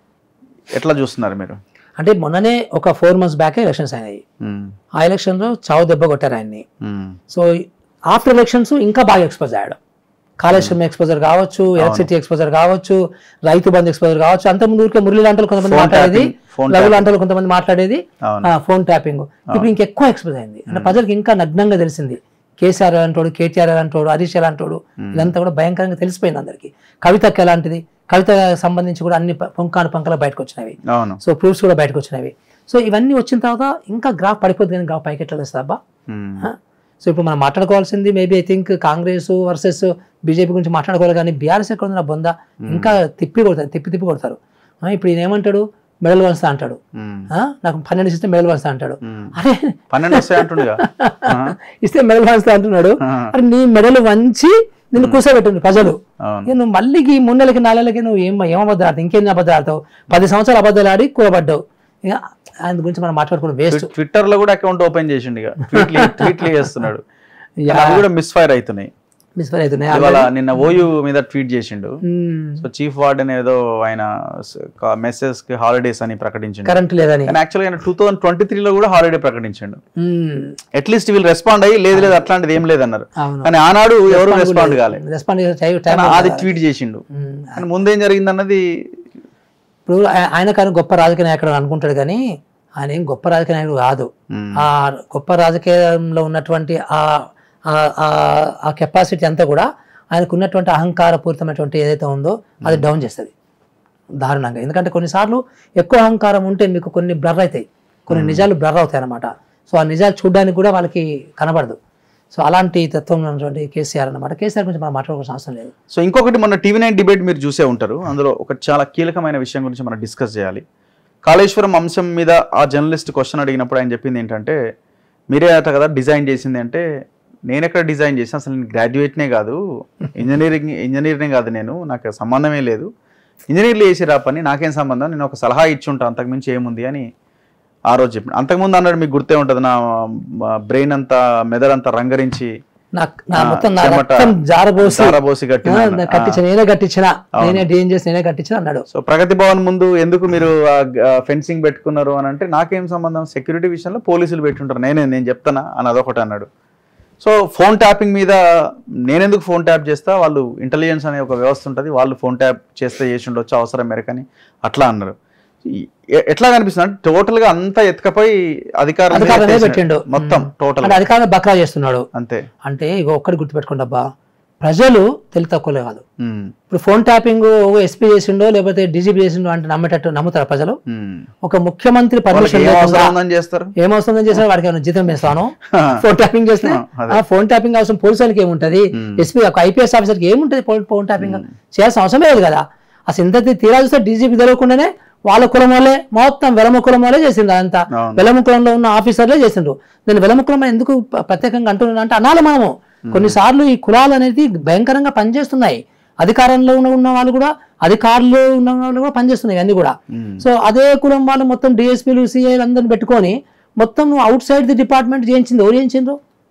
ఎట్లా చూస్తున్నారు మీరు అంటే మొన్ననే ఒక ఫోర్ మంత్స్ బ్యాకే ఎలక్షన్స్ అయినాయి ఉమ్, ఆ ఎలక్షన్లో చావు దెబ్బ కొట్టారు ఆయన్ని ఉమ్, సో ఆఫ్టర్ ఎలక్షన్స్ ఇంకా బాగా ఎక్స్పోజ్ అయ్యాడు కాళేశ్వరం ఎక్స్పోజర్ కావచ్చు ఎలక్ట్రిసిటీ ఎక్స్పోజర్ కావచ్చు రైతు బంధు ఎక్స్పోజర్ కావచ్చు అంత ముందు ఊరికే మురళి లాంటి కొంతమంది Phone మాట్లాడేది tapping, phone రఘు లాంటి కొంతమంది మాట్లాడేది అవును ఆ, ఫోన్ ట్యాపింగ్ ఇప్పుడు ఇంకెక్కువ ఎక్స్పోజ్ అయింది అంటే ప్రజలకు ఇంకా నగ్నంగా తెలిసింది కేసీఆర్ అంటోడు కేటీఆర్ అంటోడు హరీష్ అంటోడు ఇదంతా కూడా భయంకరంగా తెలిసిపోయింది అందరికి కవితకి ఎలాంటిది కవిత సంబంధించి కూడా అన్ని ప- పుంకాను పంకలు బయటకు వచ్చినవి అవును సో ప్రూఫ్స్ కూడా బయటకు వచ్చినవి సో ఇవన్నీ వచ్చిన తర్వాత ఇంకా గ్రాఫ్ పడిపోతుంది కానీ గ్రాఫ్ పైకి ఎట్లా వస్తుంది అబ్బా ఉమ్. సో ఇప్పుడు మనం మాట్లాడుకోవాల్సింది maybe I think Congress versus BJP గురించి మాట్లాడుకోవాలి కానీ బీఆర్ఎస్ ఎక్కడ ఉంది నా బొంద ఇంకా తిప్పి కొడతారు తిప్పి తిప్పి కొడతారు ఆ, ఇప్పుడు ఈయన ఏమంటాడు మెడల్ వంచుతా అంటాడు ఉమ్. ఆ, నాకు పన్నెండు ఇస్తే మెడల్ వంచుతా అంటాడు ఉమ్. అరే పన్నెండు వస్తాయి అంటుండగా ఇస్తే మెడల్ వంచుతా అంటున్నాడు ఆ. అరే నీ మెడలు వంచి నిన్ను కూర్చోబెట్టిండు ప్రజలు అవును ఇక నువ్వు మళ్ళీ ఈ మూడు నెలలకి నాలుగు నెలలకి నువ్వు ఏం ఏం అబద్ధాలు ఆడతావు ఇంకేం అబద్ధాలు ఆడతావు పది సంవత్సరాలు అబద్ధాలు ఆడి కూరబడ్డావు ఇక ఆయన గురించి మనం మాట్లాడుకోవడం వేస్ట్ ట్విట్టర్ లో కూడా అకౌంట్ ఓపెన్ చేసిండు ఇక ట్వీట్లు ట్వీట్లు చేస్తున్నాడు కానీ అవి కూడా మిస్ ఫైర్ అవుతున్నాయి మిస్ఫర్ అవుతున్నాయి ఇవాళ నిన్న ఓయూ మీద ట్వీట్ చేసిండు మ్మ్. సో చీఫ్ వార్డెన్ ఏదో ఆయన మెసేజ్ కి హాలిడేస్ అని ప్రకటించిండు కరెంట్ లేదని కానీ యాక్చువల్గా ఆయన టూ థౌసండ్ ట్వంటీ త్రీలో కూడా హాలిడే ప్రకటించండు మ్మ్. అట్లీస్ట్ వీళ్ళు రెస్పాండ్ అయ్యి లేదు లేదు అట్లాంటిది ఏం లేదన్నారు అవును కానీ ఆనాడు ఎవరు రెస్పాండ్ కాలే రెస్పాండ్ చేసే టైం టైం కానీ అది ట్వీట్ చేసిండు మ్మ్. కానీ ముందేం జరిగింది అన్నది ఇప్పుడు ఆయ- ఆయన కానీ గొప్ప రాజకీయ నాయకుడు అని అనుకుంటాడు కానీ ఆయన ఏం గొప్ప రాజకీయ నాయకుడు కాదు మ్మ్. ఆ గొప్ప రాజకీయంలో ఉన్నటువంటి ఆ ఆ- ఆ- ఆ కెపాసిటీ అంతా కూడా ఆయనకు ఉన్నటువంటి అహంకారపూరితమైనటువంటి ఏదైతే ఉందో అది డౌన్ చేస్తుంది దారుణంగా ఎందుకంటే కొన్నిసార్లు ఎక్కువ అహంకారం ఉంటే మీకు కొన్ని బ్లర్ అవుతాయి కొన్ని నిజాలు బ్లర్ అవుతాయి అన్నమాట సో ఆ నిజాలు చూడడానికి కూడా వాళ్ళకి కనబడదు సో అలాంటి తత్వం ఉన్నటువంటి కేసీఆర్ అన్నమాట కేసీఆర్ గురించి మనం మాట్లాడుకోవాల్సిన అవసరం లేదు సో ఇంకొకటి మన టీవీ నైన్ డిబేట్ మీరు చూసే ఉంటారు అందులో ఒక చాలా కీలకమైన విషయం గురించి మనం డిస్కస్ చేయాలి కాళేశ్వరం అంశం మీద ఆ జర్నలిస్ట్ క్వశ్చన్ అడిగినప్పుడు ఆయన చెప్పింది ఏంటంటే మీరే అట కదా డిజైన్ చేసింది అంటే నేను ఎక్కడ డిజైన్ చేసిన అసలు నేను గ్రాడ్యుయేట్నే కాదు ఇంజనీరింగ్ ఇంజనీర్నే కాదు నేను నాకు సంబంధమే లేదు ఇంజనీర్లు చేసి రా పని నాకేం సంబంధం నేను ఒక సలహా ఇచ్చుంటా అంతకుమించి ఏముంది అని ఆ రోజు చెప్పిన అంతకుముందు అన్నాడు మీకు గుర్తే ఉంటుంది నా బ్రెయిన్ అంతా మెదడంతా రంగరించి నాకు నా ఆ, మొత్తం నా చెమట, రక్తం జారబోసి జారబోసి కట్టిన ఆ, ఆయన. నేను కట్టించిన నేనే కట్టించిన నేనే డీఎం చేసి నేనే కట్టించిన అన్నాడు సో ప్రగతి భవన్ ముందు ఎందుకు మీరు ఫెన్సింగ్ పెట్టుకున్నారు అని అంటే నాకేం సంబంధం సెక్యూరిటీ విషయంలో పోలీసులు పెట్టుంటారు నేనే నేను చెప్తానా అని అదొకటి అన్నాడు సో ఫోన్ ట్యాపింగ్ మీద నేనెందుకు ఫోన్ ట్యాప్ చేస్తా వాళ్ళు ఇంటెలిజెన్స్ అనే ఒక వ్యవస్థ ఉంటుంది వాళ్ళు ఫోన్ ట్యాప్ చేస్తే చేసి ఉండొచ్చు అవసరం మేరకని అట్లా అన్నారు ఈ- ఎ- ఎట్లా కనిపిస్తుంది అంటే టోటల్ గా అంతా ఎత్తుకపోయి అధికారం మీద అధికారమే ఎత్తేసినట్టు. పెట్టిండు మొత్తం టోటల్ అంటే అధికారం బక్రా చేస్తున్నాడు అంతే అంటే ఇక ఒక్కటి గుర్తుపెట్టుకోండి అబ్బా ప్రజలు తెలివి తక్కువలే కాదు ఉమ్, ఇప్పుడు ఫోన్ ట్యాపింగ్ ఎస్పీ చేసిండో లేకపోతే డీజీపీ చేసిండో అంటే నమ్మేటట్టు నమ్ముతారు ప్రజలు ఉమ్. ఒక ముఖ్యమంత్రి వాళ్ళకి పర్మిషన్ ఏం లేకుండా అవసరం ఉందని చేస్తారు ఏమవసరం చేసినా వాడికి ఏమైనా జీతం వేస్తాను హా. ఫోన్ ట్యాపింగ్ చేస్తే ఆ, అదే. ఆ ఫోన్ ట్యాపింగ్ అవసరం పోలీసులకి ఏముంటది ఎస్పీ ఒక ఐపీఎస్ ఆఫీసర్కి ఏముంటది ఫోన్ ఫోన్ ట్యాపింగ్ చేయాల్సిన అవసరమే లేదు కదా అసలు ఇంత తీరా చూస్తే డీజీపీ తెలియకుండానే వాళ్ళ కులం వాళ్ళే మొత్తం వెలమ కులం వాళ్ళే చేసిండ్రు అదంతా అవును. వెలమ కులంలో ఉన్న ఆఫీసర్లే చేసిండ్రు నేను వెలమ కులం అని ఎందుకు ప్ర- ప్రత్యేకంగా అంటున్నాను అంటే అనాలి మనము కొన్నిసార్లు ఈ కులాలు అనేది భయంకరంగా పనిచేస్తున్నాయి అధికారంలో ఉన్న ఉన్న వాళ్ళు కూడా అధికారులు ఉన్న వాళ్ళు కూడా పనిచేస్తున్నాయి అన్ని కూడా ఉమ్. సో అదే కులం వాళ్ళు మొత్తం డిఎస్పీలు సిఐలు అందరిని పెట్టుకొని మొత్తం నువ్వు అవుట్ సైడ్ ది డిపార్ట్మెంట్ చేయించింది ఎవరు చేయించిండ్రు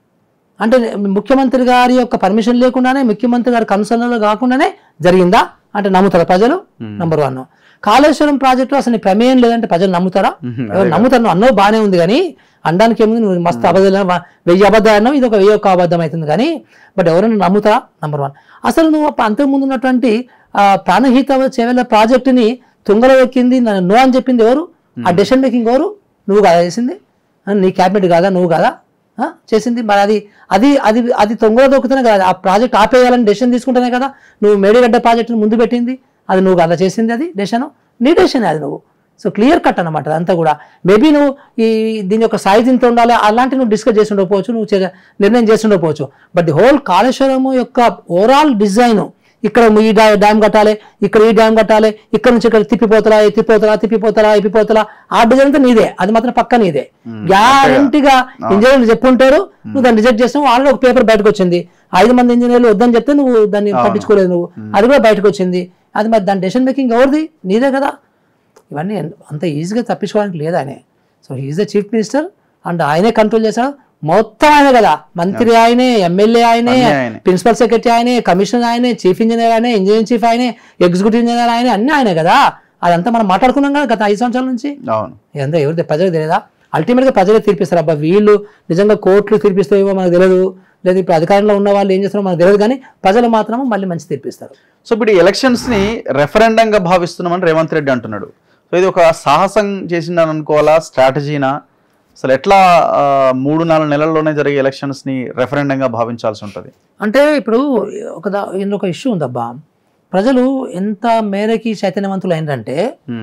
అంటే ముఖ్యమంత్రి గారి యొక్క పర్మిషన్ లేకుండానే ముఖ్యమంత్రి గారి కన్సర్న్లో కాకుండానే జరిగిందా అంటే నమ్ముతారా ప్రజలు నంబర్ వన్ కాళేశ్వరం ప్రాజెక్టు అసలు నీ ప్రమేయం లేదంటే ప్రజలు నమ్ముతారా మ్మ్. ఎవరు నమ్ముతారు నువ్వు అన్నో బాగానే ఉంది కానీ అనడానికి ఏముంది నువ్వు మస్తు అబద్ధాలు అన్నావు, వెయ్యి అబద్ధాలు అన్నావు ఇది ఒక వెయ్యి ఒక్క అబద్ధం అవుతుంది కానీ బట్ ఎవరైనా నమ్ముతారా నంబర్ వన్ అసలు నువ్వు అప్ప- అంతకుముందు ఉన్నటువంటి ఆ, ప్రాణహిత చేవెళ్ళ ప్రాజెక్టుని తుంగలో ఎక్కింది నన్ను నో అని చెప్పింది ఎవరు ఆ డెసిషన్ మేకింగ్ ఎవరు నువ్వు కాదా చేసింది ఆ, నీ క్యాబినెట్ కాదా నువ్వు కాదా ఆ, చేసింది మరి అది అది అది అది తొంగలో దొక్కుతూనే కదా ఆ ప్రాజెక్ట్ ఆపేయాలని డెసిషన్ తీసుకుంటేనే కదా నువ్వు మేడిగడ్డ ప్రాజెక్టును ముందు పెట్టింది అది నువ్వు కదా చేసింది అది డెసిషన్ నీ డెసిషన్ అది నువ్వు సో క్లియర్ కట్ అనమాట అదంతా కూడా మేబీ నువ్వు ఈ దీని యొక్క సైజ్ ఇంత ఉండాలి అలాంటి నువ్వు డిస్కస్ చేసి ఉండకపోవచ్చు నువ్వు చే- నిర్ణయం చేసి ఉండకపోవచ్చు బట్ ది హోల్ కాళేశ్వరము యొక్క ఓవరాల్ డిజైన్ ఇక్కడ ఈ డా డ్యామ్ కట్టాలి ఇక్కడ ఈ డ్యామ్ కట్టాలి ఇక్కడ నుంచి ఇక్కడ తిప్పిపోతలా ఎత్తిపోతలా తిప్పిపోతలా ఎప్పిపోతలా ఆ డిజైన్ అంతా నీదే అది మాత్రం పక్క నీదే గ్యారంటీగా ఇంజనీర్లు చెప్పుంటారు నువ్వు దాన్ని రిజెక్ట్ చేస్తావు ఆల్రెడీ ఒక పేపర్ బయటకు వచ్చింది ఐదు మంది ఇంజనీర్లు వద్దని చెప్తే నువ్వు దాన్ని పట్టించుకోలేదు నువ్వు అది కూడా బయటకు వచ్చింది అది మరి దాని డెసిషన్ మేకింగ్ ఎవరిది నీదే కదా ఇవన్నీ ఎన్- అంత ఈజీగా తప్పించుకోవడానికి లేదు ఆయనే so he's the chief minister and ఆయనే కంట్రోల్ చేశాడు మొత్తం ఆయనే కదా మంత్రి ఆయనే ఎమ్మెల్యే ఆయనే అన్నీ ఆయనే. ప్రిన్సిపల్ సెక్రటరీ ఆయనే కమిషనర్ ఆయనే చీఫ్ ఇంజనీర్ ఆయనే ఇంజనీరింగ్ చీఫ్ ఆయనే ఎగ్జిక్యూటివ్ ఇంజనీర్ ఆయనే అన్నీ ఆయనే కదా అదంతా మనం మాట్లాడుకున్నాం కదా గత ఐదు సంవత్సరాల నుంచి అవును ఇదంతా ఎవరి ప్రజలకు తెలియదా అల్టిమేట్గా ప్రజలే తీర్పిస్తారు అబ్బా వీళ్ళు నిజంగా కోర్టులు తీర్పిస్తాయేమో మనకు తెలియదు లేదా ఇప్పుడు అధికారంలో ఉన్న వాళ్ళు ఏం చేస్తారో మనకు తెలియదు కానీ ప్రజలు మాత్రం మళ్ళీ మంచి తీర్పిస్తారు సో ఇప్పుడు ఈ ఎలక్షన్స్ ని రెఫరెండంగా భావిస్తున్నామని రేవంత్ రెడ్డి అంటున్నాడు సో ఇది ఒక సాహసం చేసిందని అనుకోవాలా స్ట్రాటజీనా అసలు ఎట్లా ఆ, మూడు నాలుగు నెలల్లోనే జరిగే ఎలక్షన్స్ ని రెఫరెండంగా భావించాల్సి ఉంటుంది అంటే ఇప్పుడు ఒక దా- ఇందులో ఒక ఇష్యూ ఉందబ్బా ప్రజలు ఎంత మేరకి చైతన్యవంతులు అయిందంటే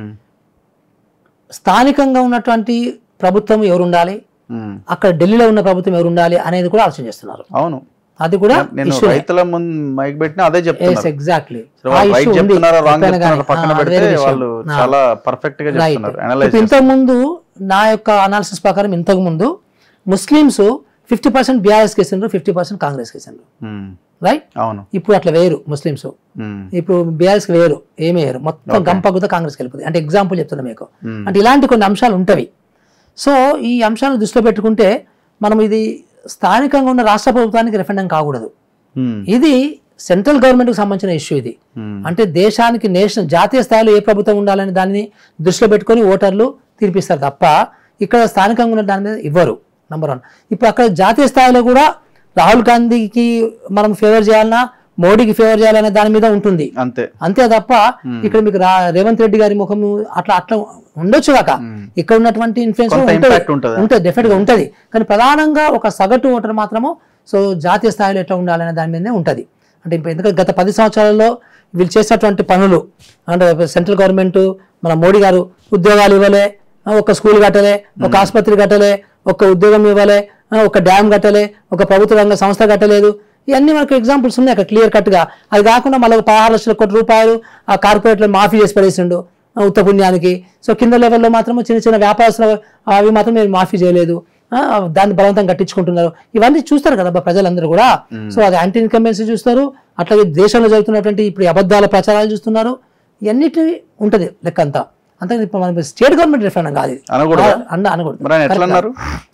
స్థానికంగా ఉన్నటువంటి ప్రభుత్వం ఎవరు ఉండాలి అక్కడ ఢిల్లీలో ఉన్న ప్రభుత్వం ఎవరు ఉండాలి అనేది కూడా ఆలోచన చేస్తున్నారు అవును అది కూడా నేను రైతుల ముందు మైక్ పెట్టినా అదే చెప్తున్నారు ఎగ్జాక్ట్లీ సో వాళ్ళు రైట్ చెప్తున్నారా రాంగ్ చెప్తున్నారా పక్కన పెడితే వాళ్ళు చాలా పర్ఫెక్ట్ గా చెప్తున్నారు అనలైజ్ ఇంతకు ముందు నా యొక్క అనాలిసిస్ ప్రకారం ఇంతకు ముందు ముస్లిమ్స్ ఫిఫ్టీ పర్సెంట్ బీఆర్ఎస్ కేసిండ్రు ఫిఫ్టీ పర్సెంట్ కాంగ్రెస్ కేసిండ్రు రైట్ అవును ఇప్పుడు అట్లా వేరు ముస్లిమ్స్ ఉమ్, ఇప్పుడు బీఆర్ఎస్ వేరు ఏమీ వేరు మొత్తం గంపగుత కాంగ్రెస్కి వెళ్ళిపోతుంది అంటే ఎగ్జాంపుల్ చెప్తున్నా మీకు ఉమ్, అంటే ఇలాంటి కొన్ని అంశాలు ఉంటవి సో ఈ అంశాలను దృష్టిలో పెట్టుకుంటే మనం ఇది స్థానికంగా ఉన్న రాష్ట్ర ప్రభుత్వానికి రెఫరెండం కాకూడదు ఉమ్, ఇది సెంట్రల్ గవర్నమెంట్కి సంబంధించిన ఇష్యూ ఇది ఉమ్, అంటే దేశానికి నేషనల్ జాతీయ స్థాయిలో ఏ ప్రభుత్వం ఉండాలని దాన్ని దృష్టిలో పెట్టుకొని ఓటర్లు తీర్పిస్తారు తప్ప ఇక్కడ స్థానికంగా ఉన్న దాని మీద ఇవ్వరు నంబర్ వన్ ఇప్పుడు అక్కడ జాతీయ స్థాయిలో కూడా రాహుల్ గాంధీకి మనం ఫేవర్ చేయాలన్నా మోడీకి ఫేవర్ చేయాలనే దాని మీద ఉంటుంది అంతే అంతే తప్ప ఇక్కడ మీకు రా రేవంత్ రెడ్డి గారి ముఖము అట్లా అట్లా ఉండొచ్చు కాక ఇక్కడ ఉన్నటువంటి ఇన్ఫ్లుయెన్స్ కొంత ఇంపాక్ట్ ఉంటుంది ఉంటుంది డెఫినెట్ గా ఉంటుంది కానీ ప్రధానంగా ఒక సగటు ఓటర్ మాత్రము సో జాతీయ స్థాయిలో ఎట్లా ఉండాలనే దాని మీదనే ఉంటుంది అంటే ఇప్పుడు ఎందుకంటే గత పది సంవత్సరాలలో వీళ్ళు చేసినటువంటి పనులు అంటే సెంట్రల్ గవర్నమెంట్ మన మోడీ గారు ఉద్యోగాలు ఇవ్వలే ఆ, ఒక స్కూల్ కట్టలే ఒక ఆసుపత్రి కట్టలే ఒక ఉద్యోగం ఇవ్వలే ఆ, ఒక డ్యామ్ కట్టలే ఒక ప్రభుత్వ రంగ సంస్థ కట్టలేదు ఇవన్నీ మనకు ఎగ్జాంపుల్స్ ఉన్నాయి అక్కడ క్లియర్ కట్ గా అది కాకుండా మళ్ళీ ఒక పదహారు లక్షల కోట్ల రూపాయలు ఆ కార్పొరేట్లో మాఫీ చేసి పడేసిండు ఆ, ఉత్త పుణ్యానికి సో కింద లెవెల్లో మాత్రం చిన్న చిన్న వ్యాపారస్తులు అవి మాత్రం మీరు మాఫీ చేయలేదు ఆ, దాన్ని బలవంతం కట్టించుకుంటున్నారు ఇవన్నీ చూస్తారు కదా అబ్బా ప్రజలందరూ కూడా సో అది యాంటీ ఇన్కంబెన్సీ చూస్తారు అట్లాగే దేశంలో జరుగుతున్నటువంటి ఇప్పుడు ఈ అబద్ధాల ప్రచారాలు చూస్తున్నారు ఇవన్నిటి ఉంటుంది లెక్క అంతా అంతే ఇప్పుడు మన స్టేట్ గవర్నమెంట్ రిఫరెండం కాదు ఇది. అనకూడదా? ఆ, అన్న అనకూడదు మరి ఆయన ఎట్లా అన్నారు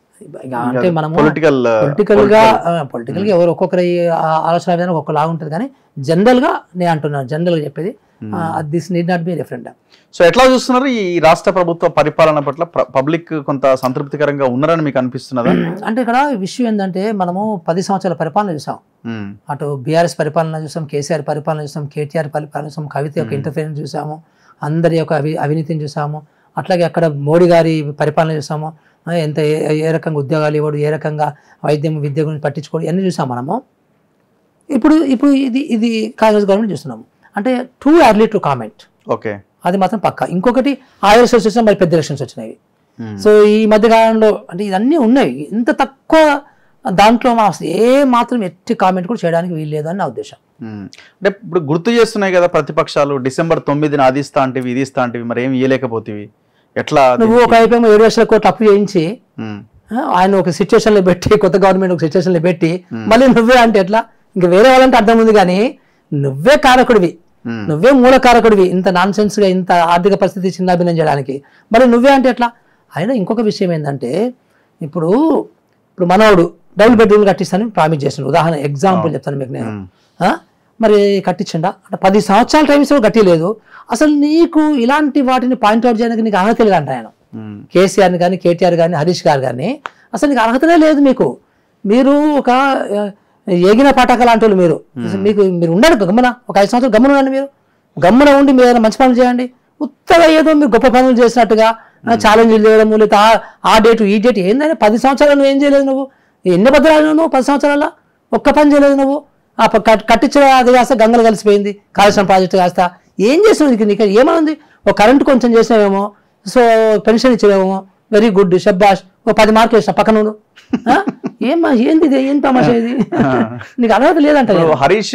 ఇక అంటే మనము పొలిటికల్ పొలిటికల్ గా పొలిటికల్ గా ఎవరు ఒక్కొక్కరి ఆ- ఆలోచన విధానం ఒక్కొక్కలాగా ఉంటుంది కానీ జనరల్ గా నేను అంటున్నాను జనరల్ గా చెప్పేది this need not be referendum so ఎట్లా చూస్తున్నారు ఈ రాష్ట్ర ప్రభుత్వ పరిపాలన పట్ల పబ్లిక్ కొంత సంతృప్తికరంగా ఉన్నారని మీకు అనిపిస్తున్నదా అంటే ఇక్కడ విషయం ఏంటంటే మనము పది సంవత్సరాల పరిపాలన చూసాం ఉమ్, అటు బీఆర్ఎస్ పరిపాలన చూసాం కేసీఆర్ పరిపాలన చూసాం కేటీఆర్ పరిపాలన చూసాం కవిత యొక్క ఇంటర్ఫిరెన్స్ చూసాము అందరి యొక్క అవి అవినీతిని చూసాము అట్లాగే అక్కడ మోడీ గారి పరిపాలన చూసాము ఆ, ఎంత ఏ ఏ రకంగా ఉద్యోగాలు ఇవ్వడు ఏ రకంగా వైద్యం విద్య గురించి పట్టించుకోవడం ఇవన్నీ చూసాం మనము ఇప్పుడు ఇప్పుడు ఇది ఇది కాంగ్రెస్ గవర్నమెంట్ చూస్తున్నాము అంటే too early to comment okay అది మాత్రం పక్క ఇంకొకటి ఆ ఎలక్షన్స్ వచ్చినా మరి పెద్ద ఎలక్షన్స్ వచ్చినాయి ఉమ్, సో ఈ మధ్య కాలంలో అంటే ఇవన్నీ ఉన్నాయి ఇంత తక్కువ దాంట్లో మా అసలు ఏ మాత్రం ఎట్టి కామెంట్ కూడా చేయడానికి వీలు లేదు అని నా ఉద్దేశం ఉమ్. అంటే ఇప్పుడు గుర్తు చేస్తున్నాయి కదా ప్రతిపక్షాలు డిసెంబర్ తొమ్మిదిన అది ఇస్తా అంటివి ఇది ఇస్తా అంటివి మరి ఏమి ఇయ్యలేకపోతేవి ఎట్లా నువ్వు ఒక వైపు ఏమో ఏడు లక్షల కోట్లు అప్పు చేయించి ఉమ్, ఆ, ఆయన ఒక సిచ్యువేషన్ లో పెట్టి కొత్త గవర్నమెంట్ ఒక సిచ్యువేషన్ లో పెట్టి మళ్ళీ నువ్వే అంటే ఎట్లా ఇంకా వేరే వాళ్ళంటే అర్థం ఉంది కానీ నువ్వే కారకుడివి ఉమ్, నువ్వే మూల కారకుడివి ఇంత నాన్ గా ఇంత ఆర్థిక పరిస్థితి చిన్నాభిన్నం చేయడానికి మరి నువ్వే అంటే ఎట్లా అయినా ఇంకొక విషయం ఏంటంటే ఇప్పుడు ఇప్పుడు మనవాడు డబుల్ బెడ్రూమ్ కట్టిస్తానని ప్రామిస్ చేసిన ఉదాహరణ ఎగ్జాంపుల్ చెప్తాను మీకు నేను ఉమ్, ఆ? మరి కట్టించండా అంటే పది సంవత్సరాల టైం ఇస్తే కట్టిలేదు అసలు నీకు ఇలాంటి వాటిని పాయింట్అవుట్ చేయడానికి నీకు అర్హత లేదు అంట ఆయన ఉమ్, కేసీఆర్ని కానీ కేటీఆర్ కానీ హరీష్ గారు కానీ అసలు నీకు అర్హతనే లేదు మీకు మీరు ఒక ఆ, ఏగిన పాఠక లాంటి వాళ్ళు మీరు అసలు మీకు మీరు ఉండండి గమ్మున ఒక ఐదు సంవత్సరాలు గమ్మున ఉండండి మీరు గమ్మున ఉండి మీరు ఏదైనా మంచి పనులు చేయండి ఉత్తగా ఏదో మీరు గొప్ప పనులు చేసినట్టుగా ఛాలెంజ్లు చేయడము లేదా ఆ- ఆ డేట్ ఈ డేట్ ఏందని పది సంవత్సరాలు నువ్వు ఏం చేయలేదు నువ్వు ఎన్ని భద్రాలు నువ్వు పది సంవత్సరాల ఒక్క పని చేయలేదు నువ్వు ఆ ప- కట్- కట్టించిన అది కాస్త గంగలు కలిసిపోయింది కాళేశ్వరం ప్రాజెక్టు కాస్త ఏం చేసినావు నీకు నీకు ఏమనుంది ఓ కరెంట్ కొంచెం చేసినావేమో సో పెన్షన్ ఇచ్చినావేమో వెరీ గుడ్ షబ్బాష్ ఓ పది మార్కులు వేసిన పక్కన ఉండు. ఆ? ఏమ్మా ఏంది ఇది ఏం తమాషా ఇది నీకు అర్హత లేదంట ఇప్పుడు హరీష్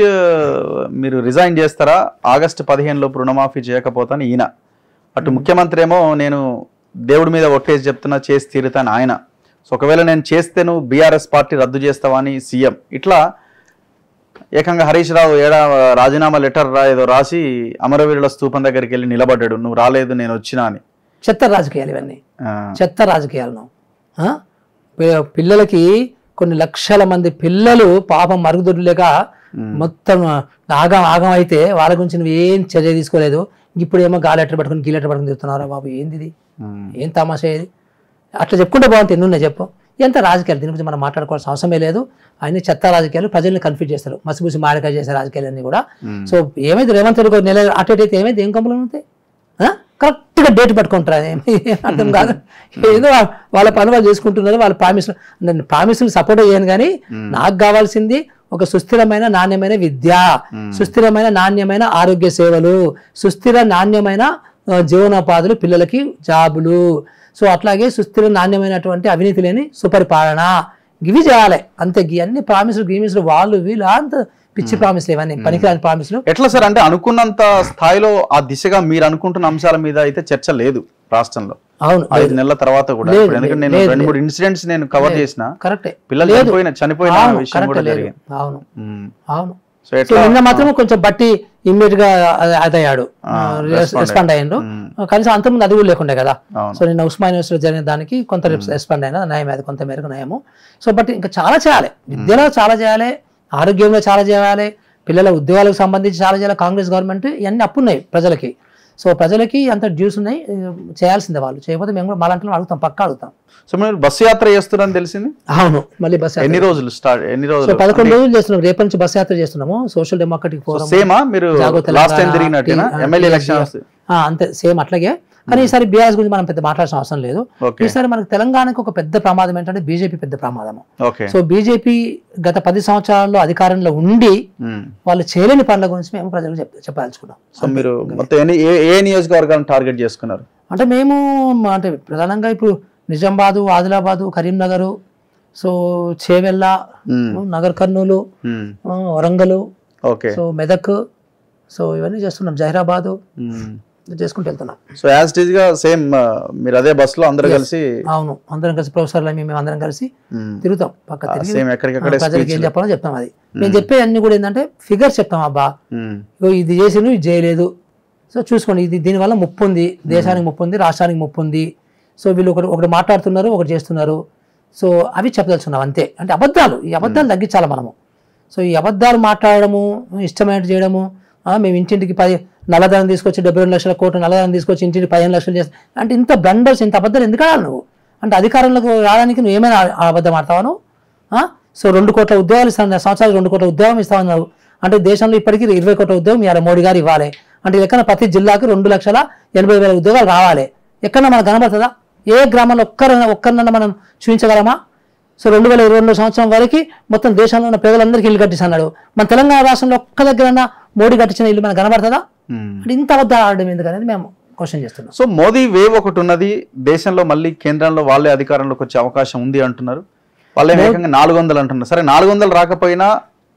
మీరు రిజైన్ చేస్తారా ఆగస్టు పదిహేను లోపు రుణమాఫీ చేయకపోతాను ఈయన అటు ముఖ్యమంత్రి ఏమో నేను దేవుడి మీద ఒట్టేసి చెప్తున్నా చేసి తీరుతాను ఆయన సో ఒకవేళ నేను చేస్తే నువ్వు బీఆర్ఎస్ పార్టీ రద్దు చేస్తావా అని సీఎం ఇట్లా ఏకంగా హరీష్ రావు ఏడా రాజీనామా లెటర్ రా ఏదో రాసి అమరవీరుల స్తూపం దగ్గరికి వెళ్ళి నిలబడ్డాడు నువ్వు రాలేదు నేను వచ్చినా అని చెత్త రాజకీయాలు ఇవన్నీ ఆ, చెత్త రాజకీయాలను ఆ? పి- పిల్లలకి కొన్ని లక్షల మంది పిల్లలు పాపం మరుగుదొడ్లేక మొత్తం ఆగం ఆగం అయితే వాళ్ళ గురించి నువ్వు ఏం చర్య తీసుకోలేదు ఇప్పుడు ఏమో గాలి లెటర్ పట్టుకుని గీ లెటర్ పట్టుకుని తిరుగుతున్నారా బాబు ఏంది ఇది ఉమ్, ఏం తమాషా ఇది అట్లా చెప్పుకుంటే బాగుంటుంది ఎన్ని ఉన్నాయి చెప్పు ఎంత రాజకీయాలు దీని గురించి మనం మాట్లాడుకోవాల్సిన అవసరమే లేదు అన్ని చెత్త రాజకీయాలు ప్రజల్ని కన్ఫ్యూజ్ చేస్తారు మసిబూసి మాడికాయ చేసే రాజకీయాలన్నీ కూడా మ్మ్. సో ఏమైంది రేవంత్ రెడ్డి ఒక నెల అటు ఇటు అయితే ఏమైంది ఏం కంపెనీలు ఉంటాయి ఆ? కరెక్ట్గా డేట్ పట్టుకుంటారు ఏమి అర్థం కాదు ఏదో వా- వాళ్ళ పని వాళ్ళు చేసుకుంటున్నారు వాళ్ళ ప్రామిస్లు నేను ప్రామిస్లు సపోర్ట్ చేయను కానీ నాకు కావాల్సింది ఒక సుస్థిరమైన నాణ్యమైన విద్య సుస్థిరమైన నాణ్యమైన ఆరోగ్య సేవలు సుస్థిర నాణ్యమైన ఆ, జీవనోపాధులు పిల్లలకి జాబులు సో అట్లాగే సుస్థిర నాణ్యమైనటువంటి అవినీతి లేని సుపరిపాలన ఇవి చేయాలి అంతే గి అన్ని ప్రామిసులు గీమిసులు వాళ్ళు వీళ్ళు అంత పిచ్చి ప్రామిసులు ఇవన్నీ పనికిరాని ప్రామిసులు ఎట్లా సార్ అంటే అనుకున్నంత స్థాయిలో ఆ దిశగా మీరు అనుకుంటున్న అంశాల మీద అయితే చర్చ లేదు రాష్ట్రంలో అవును ఐదు నెలల తర్వాత కూడా లేదు, ఇప్పుడు ఎందుకంటే నేను లేదు, రెండు మూడు ఇన్సిడెంట్స్ నేను కవర్ చేసిన కరెక్టే పిల్లలు లేదు. చనిపోయిన చనిపోయిన అవును, విషయం కరెక్టే కూడా లేదు. జరిగింది అవును మ్మ్. అవును సో సో ఎట్లా నిన్న మాత్రం కొంచెం బట్టి ఇమ్మీడియట్ గా అద- అదయ్యాడు ఆ, respond రెస్పాండ్ అయ్యిండు మ్మ్. కనీసం అంతకుముందు అది కూడా లేకుండే కదా అవును సో నిన్న ఉస్మాన్ యూనివర్సిటీలో జరిగిన దానికి కొంత రెస్పాండ్ అయినా నయం అది కొంత మేరకు నయము సో బట్ ఇంకా చాలా చేయాలి విద్యలో చాలా చేయాలి ఆరోగ్యంలో చాలా చేయాలి పిల్లల ఉద్యోగాలకు సంబంధించి చాలా చేయాలి కాంగ్రెస్ గవర్నమెంట్ ఇవన్నీ అప్పున్నాయి ప్రజలకి సో ప్రజలకి అంత డ్యూస్ ఉన్నాయి ఏ, చేయాల్సిందే వాళ్ళు చేయకపోతే మేము కూడా మాలాంటి వాళ్ళు అడుగుతాం పక్కా అడుగుతాం సో మీరు బస్సు యాత్ర చేస్తున్నారని తెలిసింది అవును మళ్ళీ బస్ ఎన్ని రోజులు స్టార్ట్ ఎన్ని సో రోజులు పదకొండు రోజులు చేస్తున్నాం రేపటి నుంచి బస్ యాత్ర చేస్తున్నాము సోషల్ డెమోక్రటిక్ ఫోరం సేమా మీరు జాగో లాస్ట్ టైం తెలంగాణ, తిరిగినట్టేనా టీ- ఎమ్మెల్యే టీ- ఎలక్షన్స్ ఆ, అంతే సేమ్ అట్లాగే కానీ ఈసారి బీఆర్ఎస్ గురించి మనం పెద్ద మాట్లాడాల్సిన అవసరం లేదు ఓకే ఈసారి మనకు తెలంగాణకు ఒక పెద్ద ప్రమాదం ఏంటంటే బీజేపీ పెద్ద ప్రమాదము ఓకే సో బీజేపీ గత పది సంవత్సరాల్లో అధికారంలో ఉండి మ్మ్. వాళ్ళు చేయలేని పనుల గురించి మేము ప్రజలకు చెప్ చెప్పదలుచుకున్నాం సో మీరు మొత్తం ఎన్ని ఏ ఏ నియోజకవర్గాలను టార్గెట్ చేసుకున్నారు అంటే మేము మ- అంటే ప్రధానంగా ఇప్పుడు నిజామాబాదు ఆదిలాబాదు కరీంనగర్ సో చేవెళ్ళ మ్మ్. నగర్ కర్నూలు మ్మ్. ఆ, Warangal okay so Medak so ఇవన్నీ చేస్తున్నాం జహీరాబాదు మ్మ్. చేసుకుంటూ వెళ్తున్నాం సో యాజ్ టీజ్ గా సేమ్ మీరు అదే బస్ లో అందరు కలిసి అవును అందరం కలిసి ప్రొఫెసర్లు మేము అందరం కలిసి మ్మ్. తిరుగుతాం పక్క తిరిగి సేమ్ ఎక్కడికక్కడే ప్రజలకి ఏం స్పీచ్ చెప్పాలో చెప్తాం అది మేము చెప్పే అన్ని కూడా ఏంటంటే ఫిగర్స్ చెప్తాం అబ్బా మ్మ్. ఇగో ఇది చేసిన ఇది చేయలేదు సో చూసుకోండి ఇది దీనివల్ల ముప్పు ఉంది దేశానికి ముప్పు ఉంది రాష్ట్రానికి ముప్పు ఉంది సో వీళ్ళు ఒకటి ఒకటి మాట్లాడుతున్నారు ఒకటి చేస్తున్నారు సో అవి చెప్పదలుచున్నాం అంతే అంటే అబద్ధాలు ఈ అబద్ధాలు తగ్గించాలి మనము సో ఈ అబద్ధాలు మాట్లాడడము ఇష్టమైనట్టు చేయడము ఆ, మేము ఇంటింటికి పది నల్లధనం తీసుకొచ్చి డెబ్బై రెండు లక్షల కోట్లు నల్లధనం తీసుకొచ్చి ఇంటికి పదిహేను లక్షలు చేస్తాం అంటే ఇంత బ్లండర్స్ ఇంత అబద్ధాలు ఎందుకు ఆడాలి నువ్వు అంటే అధికారంలోకి రావడానికి నువ్వు ఏమైనా ఆ- ఆ అబద్ధం ఆడతావా నువ్వు ఆ? సో రెండు కోట్ల ఉద్యోగాలు ఇస్తాను సంవత్సరానికి రెండు కోట్ల ఉద్యోగం ఇస్తామన్నావు అంటే దేశంలో ఇప్పటికీ ఇరవై కోట్ల ఉద్యోగం ఇవాళ మోడీ గారు ఇవ్వాలి అంటే ఎక్కడ ప్రతి జిల్లాకు రెండు లక్షల ఎనభై వేల ఉద్యోగాలు రావాలి ఎక్కడ మనకు కనబడుతుందా ఏ గ్రామంలో ఒక్కరైనా ఒక్కరినన్నా మనం చూపించగలమా సో రెండు వేల ఇరవై రెండు సంవత్సరం వరకు మొత్తం దేశంలో ఉన్న పేదలందరికీ ఇల్లు కట్టిస్తున్నాడు మన తెలంగాణ రాష్ట్రంలో ఒక్క దగ్గర మోడీ కట్టించిన ఇల్లు మనకు కనబడుతుందా మ్మ్. అంటే ఇంత అబద్ధాలు ఆడడం ఎందుకు అనేది మేము క్వశ్చన్ చేస్తున్నాం సో మోదీ వేవ్ ఒకటి ఉన్నది దేశంలో మళ్ళీ కేంద్రంలో వాళ్ళే అధికారంలోకి వచ్చే అవకాశం ఉంది అంటున్నారు వాళ్ళే ఏకంగా నాలుగు వందలు అంటున్నారు సరే నాలుగు వందలు రాకపోయినా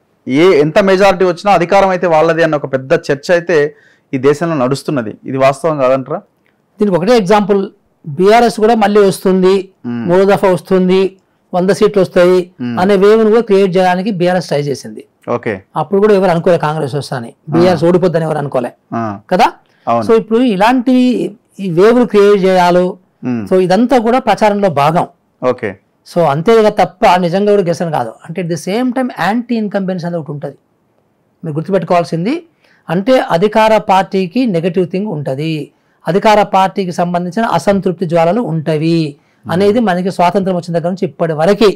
ఏ ఎంత మెజారిటీ వచ్చినా అధికారం అయితే వాళ్ళది అన్న ఒక పెద్ద చర్చ అయితే ఈ దేశంలో నడుస్తున్నది ఇది వాస్తవం కాదంటారా దీనికి ఒకటే ఎగ్జాంపుల్ బీఆర్ఎస్ కూడా మళ్ళీ వస్తుంది మూడో దఫా వస్తుంది వంద సీట్లు వస్తాయి అనే వేవ్ను కూడా క్రియేట్ చేయడానికి బీఆర్ఎస్ ట్రై చేసింది ఓకే అప్పుడు కూడా ఎవరు అనుకోలే కాంగ్రెస్ వస్తాని బీఆర్ఎస్ ఓడిపోద్దని ఎవరు అనుకోలే ఆ, కదా అవును సో ఇప్పుడు ఇలాంటి ఈ వేవ్లు క్రియేట్ చేయాలి మ్మ్. సో ఇదంతా కూడా ప్రచారంలో భాగం ఓకే సో అంతేగా తప్ప నిజంగా కూడా గెసన్ కాదు అంటే at the same time anti incumbency అనేది ఒకటి ఉంటుంది మీరు గుర్తుపెట్టుకోవాల్సింది అంటే అధికార పార్టీకి నెగటివ్ థింగ్ ఉంటుంది అధికార పార్టీకి సంబంధించిన అసంతృప్తి జ్వాలలు ఉంటవి అనేది మనకి స్వాతంత్రం వచ్చిన దగ్గర నుంచి ఇప్పటి వరకు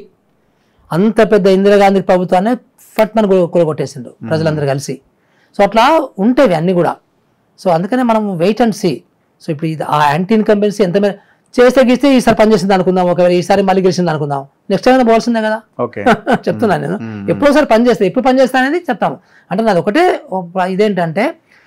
అంత పెద్ద ఇందిరాగాంధీ ప్రభుత్వాన్ని ఫట్ మన కూలగొట్టేసిండు ప్రజలందరూ కలిసి సో అట్లా ఉంటేవి అన్నీ కూడా సో అందుకనే మనం వెయిట్ అండ్ సీ సో ఇప్పుడు ఇది ఆ యాంటీ ఇన్కంబెన్సీ ఎంత మేర చేస్తే గీస్తే ఈసారి పనిచేసింది అనుకుందాం ఒకవేళ ఈసారి మళ్ళీ గెలిచింది అనుకుందాం నెక్స్ట్ టైం పోవాల్సిందే కదా ఓకే చెప్తున్నాను నేను ఎప్పుడోసారి పని చేస్తే ఎప్పుడు పని చేస్తా అనేది చెప్తాము అంటే నాది ఒకటే ఒక ఇదేంటంటే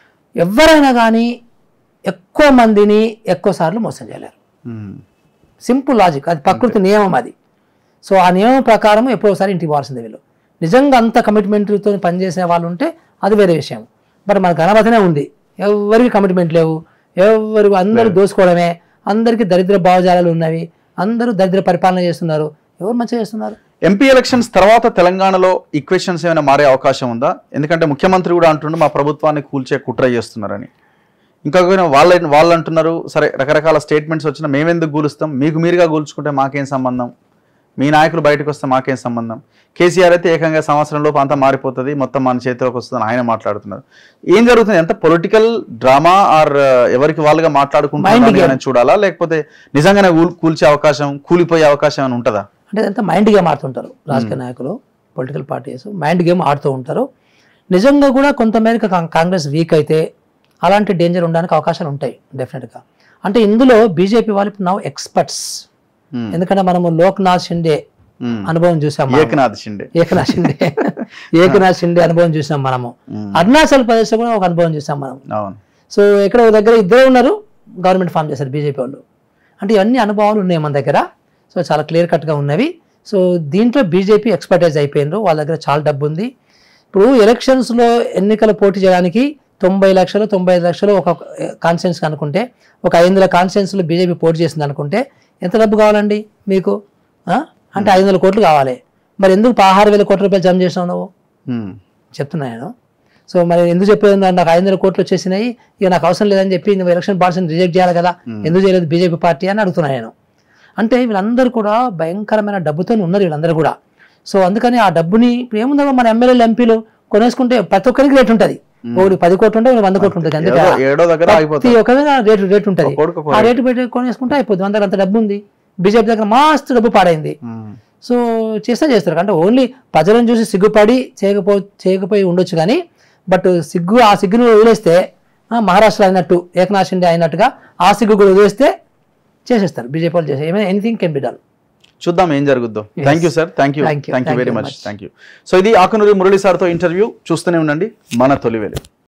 ఎవరైనా కానీ ఎక్కువ మందిని ఎక్కువ సార్లు మోసం చేయలేరు మ్మ్. సింపుల్ లాజిక్ అది ప్రకృతి నియమం అది సో ఆ నియమం ప్రకారం ఎప్పుడోసారి ఇంటికి పోవాల్సిందే వీళ్ళు నిజంగా అంత కమిట్మెంట్తో పనిచేసే వాళ్ళు ఉంటే అది వేరే విషయం బట్ మన గణపతినే ఉంది ఎవరికి కమిట్మెంట్ లేవు ఎవరు అందరూ దోసుకోవడమే అందరికీ దరిద్ర భావజాలాలు ఉన్నవి అందరూ దరిద్ర పరిపాలన చేస్తున్నారు ఎవరు మంచిగా చేస్తున్నారు ఎంపీ ఎలక్షన్స్ తర్వాత తెలంగాణలో ఈక్వేషన్స్ ఏమైనా మారే అవకాశం ఉందా ఎందుకంటే ముఖ్యమంత్రి కూడా అంటుండే మా ప్రభుత్వాన్ని కూల్చే కుట్ర చేస్తున్నారని ఇంకా వాళ్ళ వాళ్ళు అంటున్నారు సరే రకరకాల స్టేట్మెంట్స్ వచ్చినా మేమెందుకు కూలుస్తాం మీకు మీరుగా కూల్చుకుంటే మాకేం సంబంధం మీ నాయకులు బయటకు వస్తే మాకేం సంబంధం కేసీఆర్ అయితే ఏకంగా సంవత్సరంలోపు అంతా మారిపోతుంది మొత్తం మన చేతిలోకి వస్తుందని ఆయన మాట్లాడుతున్నారు ఏం జరుగుతుంది ఎంత పొలిటికల్ డ్రామా ఆర్ ఎవరికి వాళ్ళుగా Mind మాట్లాడుకుంటున్నారు game. అని చూడాలా లేకపోతే నిజంగానే కూల్- కూల్చే అవకాశం కూలిపోయే అవకాశం ఏమైనా ఉంటుందా అంటే ఇదంతా మైండ్ గేమ్ ఆడుతుంటారు రాజకీయ నాయకులు పొలిటికల్ పార్టీస్ మైండ్ గేమ్ ఆడుతూ ఉంటారు నిజంగా కూడా కొంతమేరకు కాం- కాంగ్రెస్ వీక్ అయితే అలాంటి డేంజర్ ఉండడానికి అవకాశాలు ఉంటాయి డెఫినెట్గా అంటే ఇందులో బీజేపీ వాళ్ళు ఇప్పుడు నవ్వు ఎక్స్పర్ట్స్ మ్మ్. ఎందుకంటే మనము లోక్నాథ్ షిండే మ్మ్. అనుభవం చూసాం మనము. ఏకనాథ్ షిండే ఏకనాథ్ షిండే ఏకనాథ్ షిండే అనుభవం చూసాం మనము మ్మ్. అరుణాచల్ ప్రదేశ్ కూడా ఒక అనుభవం చూసాం మనం అవును సో ఇక్కడ ఒక దగ్గర ఇద్దరే ఉన్నారు గవర్నమెంట్ ఫామ్ చేశారు బీజేపీ వాళ్ళు అంటే ఇవన్నీ అనుభవాలు ఉన్నాయి మన దగ్గర సో చాలా క్లియర్ కట్గా ఉన్నవి సో దీంట్లో బీజేపీ ఎక్స్పర్టైజ్ అయిపోయినారు వాళ్ళ దగ్గర చాలా డబ్బు ఉంది ఇప్పుడు ఎలక్షన్స్లో ఎన్నికల పోటీ చేయడానికి తొంభై లక్షలు తొంభై ఐదు లక్షలు ఒక కాన్స్టిట్యూన్స్ అనుకుంటే ఒక ఐదు వందల కాన్స్టిట్యూన్స్లో బీజేపీ పోటీ చేసింది అనుకుంటే ఎంత డబ్బు కావాలండి మీకు ఆ? అంటే ఐదు వందల కోట్లు కావాలి మరి ఎందుకు పదహారు వేల కోట్ల రూపాయలు జమ చేసినావు నువ్వు మ్మ్. చెప్తున్నా నేను సో మరి ఎందుకు చెప్పలేదు నాకు ఐదు వందల కోట్లు వచ్చేసినాయి ఇక నాకు అవసరం లేదని చెప్పి నువ్వు ఎలక్షన్ పాలసీని రిజెక్ట్ చేయాలి కదా ఎందుకు చేయలేదు బీజేపీ పార్టీ అని అడుగుతున్నా నేను అంటే వీళ్ళందరూ కూడా భయంకరమైన డబ్బుతో ఉన్నారు వీళ్ళందరూ కూడా సో అందుకని ఆ డబ్బుని ఇప్పుడు ఏముందో మన ఎమ్మెల్యేలు ఎంపీలు కొనేసుకుంటే ప్రతి ఒక్కరికి రేట్ ఉంటుంది ఒకటి పది కోట్లు ఉంటే ఒకటి వంద కోట్లు ఉంటుంది అంతే ఏడో- ఏడో దగ్గర ప్రతి ఆగిపోతుంది ఒక్కరికి రేటు రేట్ ఉంటుంది ఒక్కొక్కడికి ఒక్కో ఆ రేటు పెట్టి కొనేసుకుంటే అయిపోతుంది అందరికి అంత డబ్బు ఉంది బీజేపీ దగ్గర మస్తు డబ్బు పాడైంది మ్మ్. సో చేస్తే చేస్తారు అంటే ఓన్లీ ప్రజలను చూసి సిగ్గుపడి చేయకపో చేయకపోయి ఉండొచ్చు కానీ బట్ సిగ్గు ఆ సిగ్గును వదిలేస్తే ఆ, మహారాష్ట్ర అయినట్టు ఏకనాథ్ షిండే అయినట్టుగా ఆ సిగ్గు కూడా వదిలేస్తే చేసేస్తారు బీజేపీ వాళ్ళు చేసే ఏమైనా ఎనీథింగ్ కెన్ బి డన్ చూద్దాం ఏం జరుగుద్దో thank you sir thank you Thank you. Thank you Thank very you much much. Thank you so ఇది ఆకునూరి మురళి సార్తో ఇంటర్వ్యూ చూస్తూనే ఉండండి మన తొలివేలు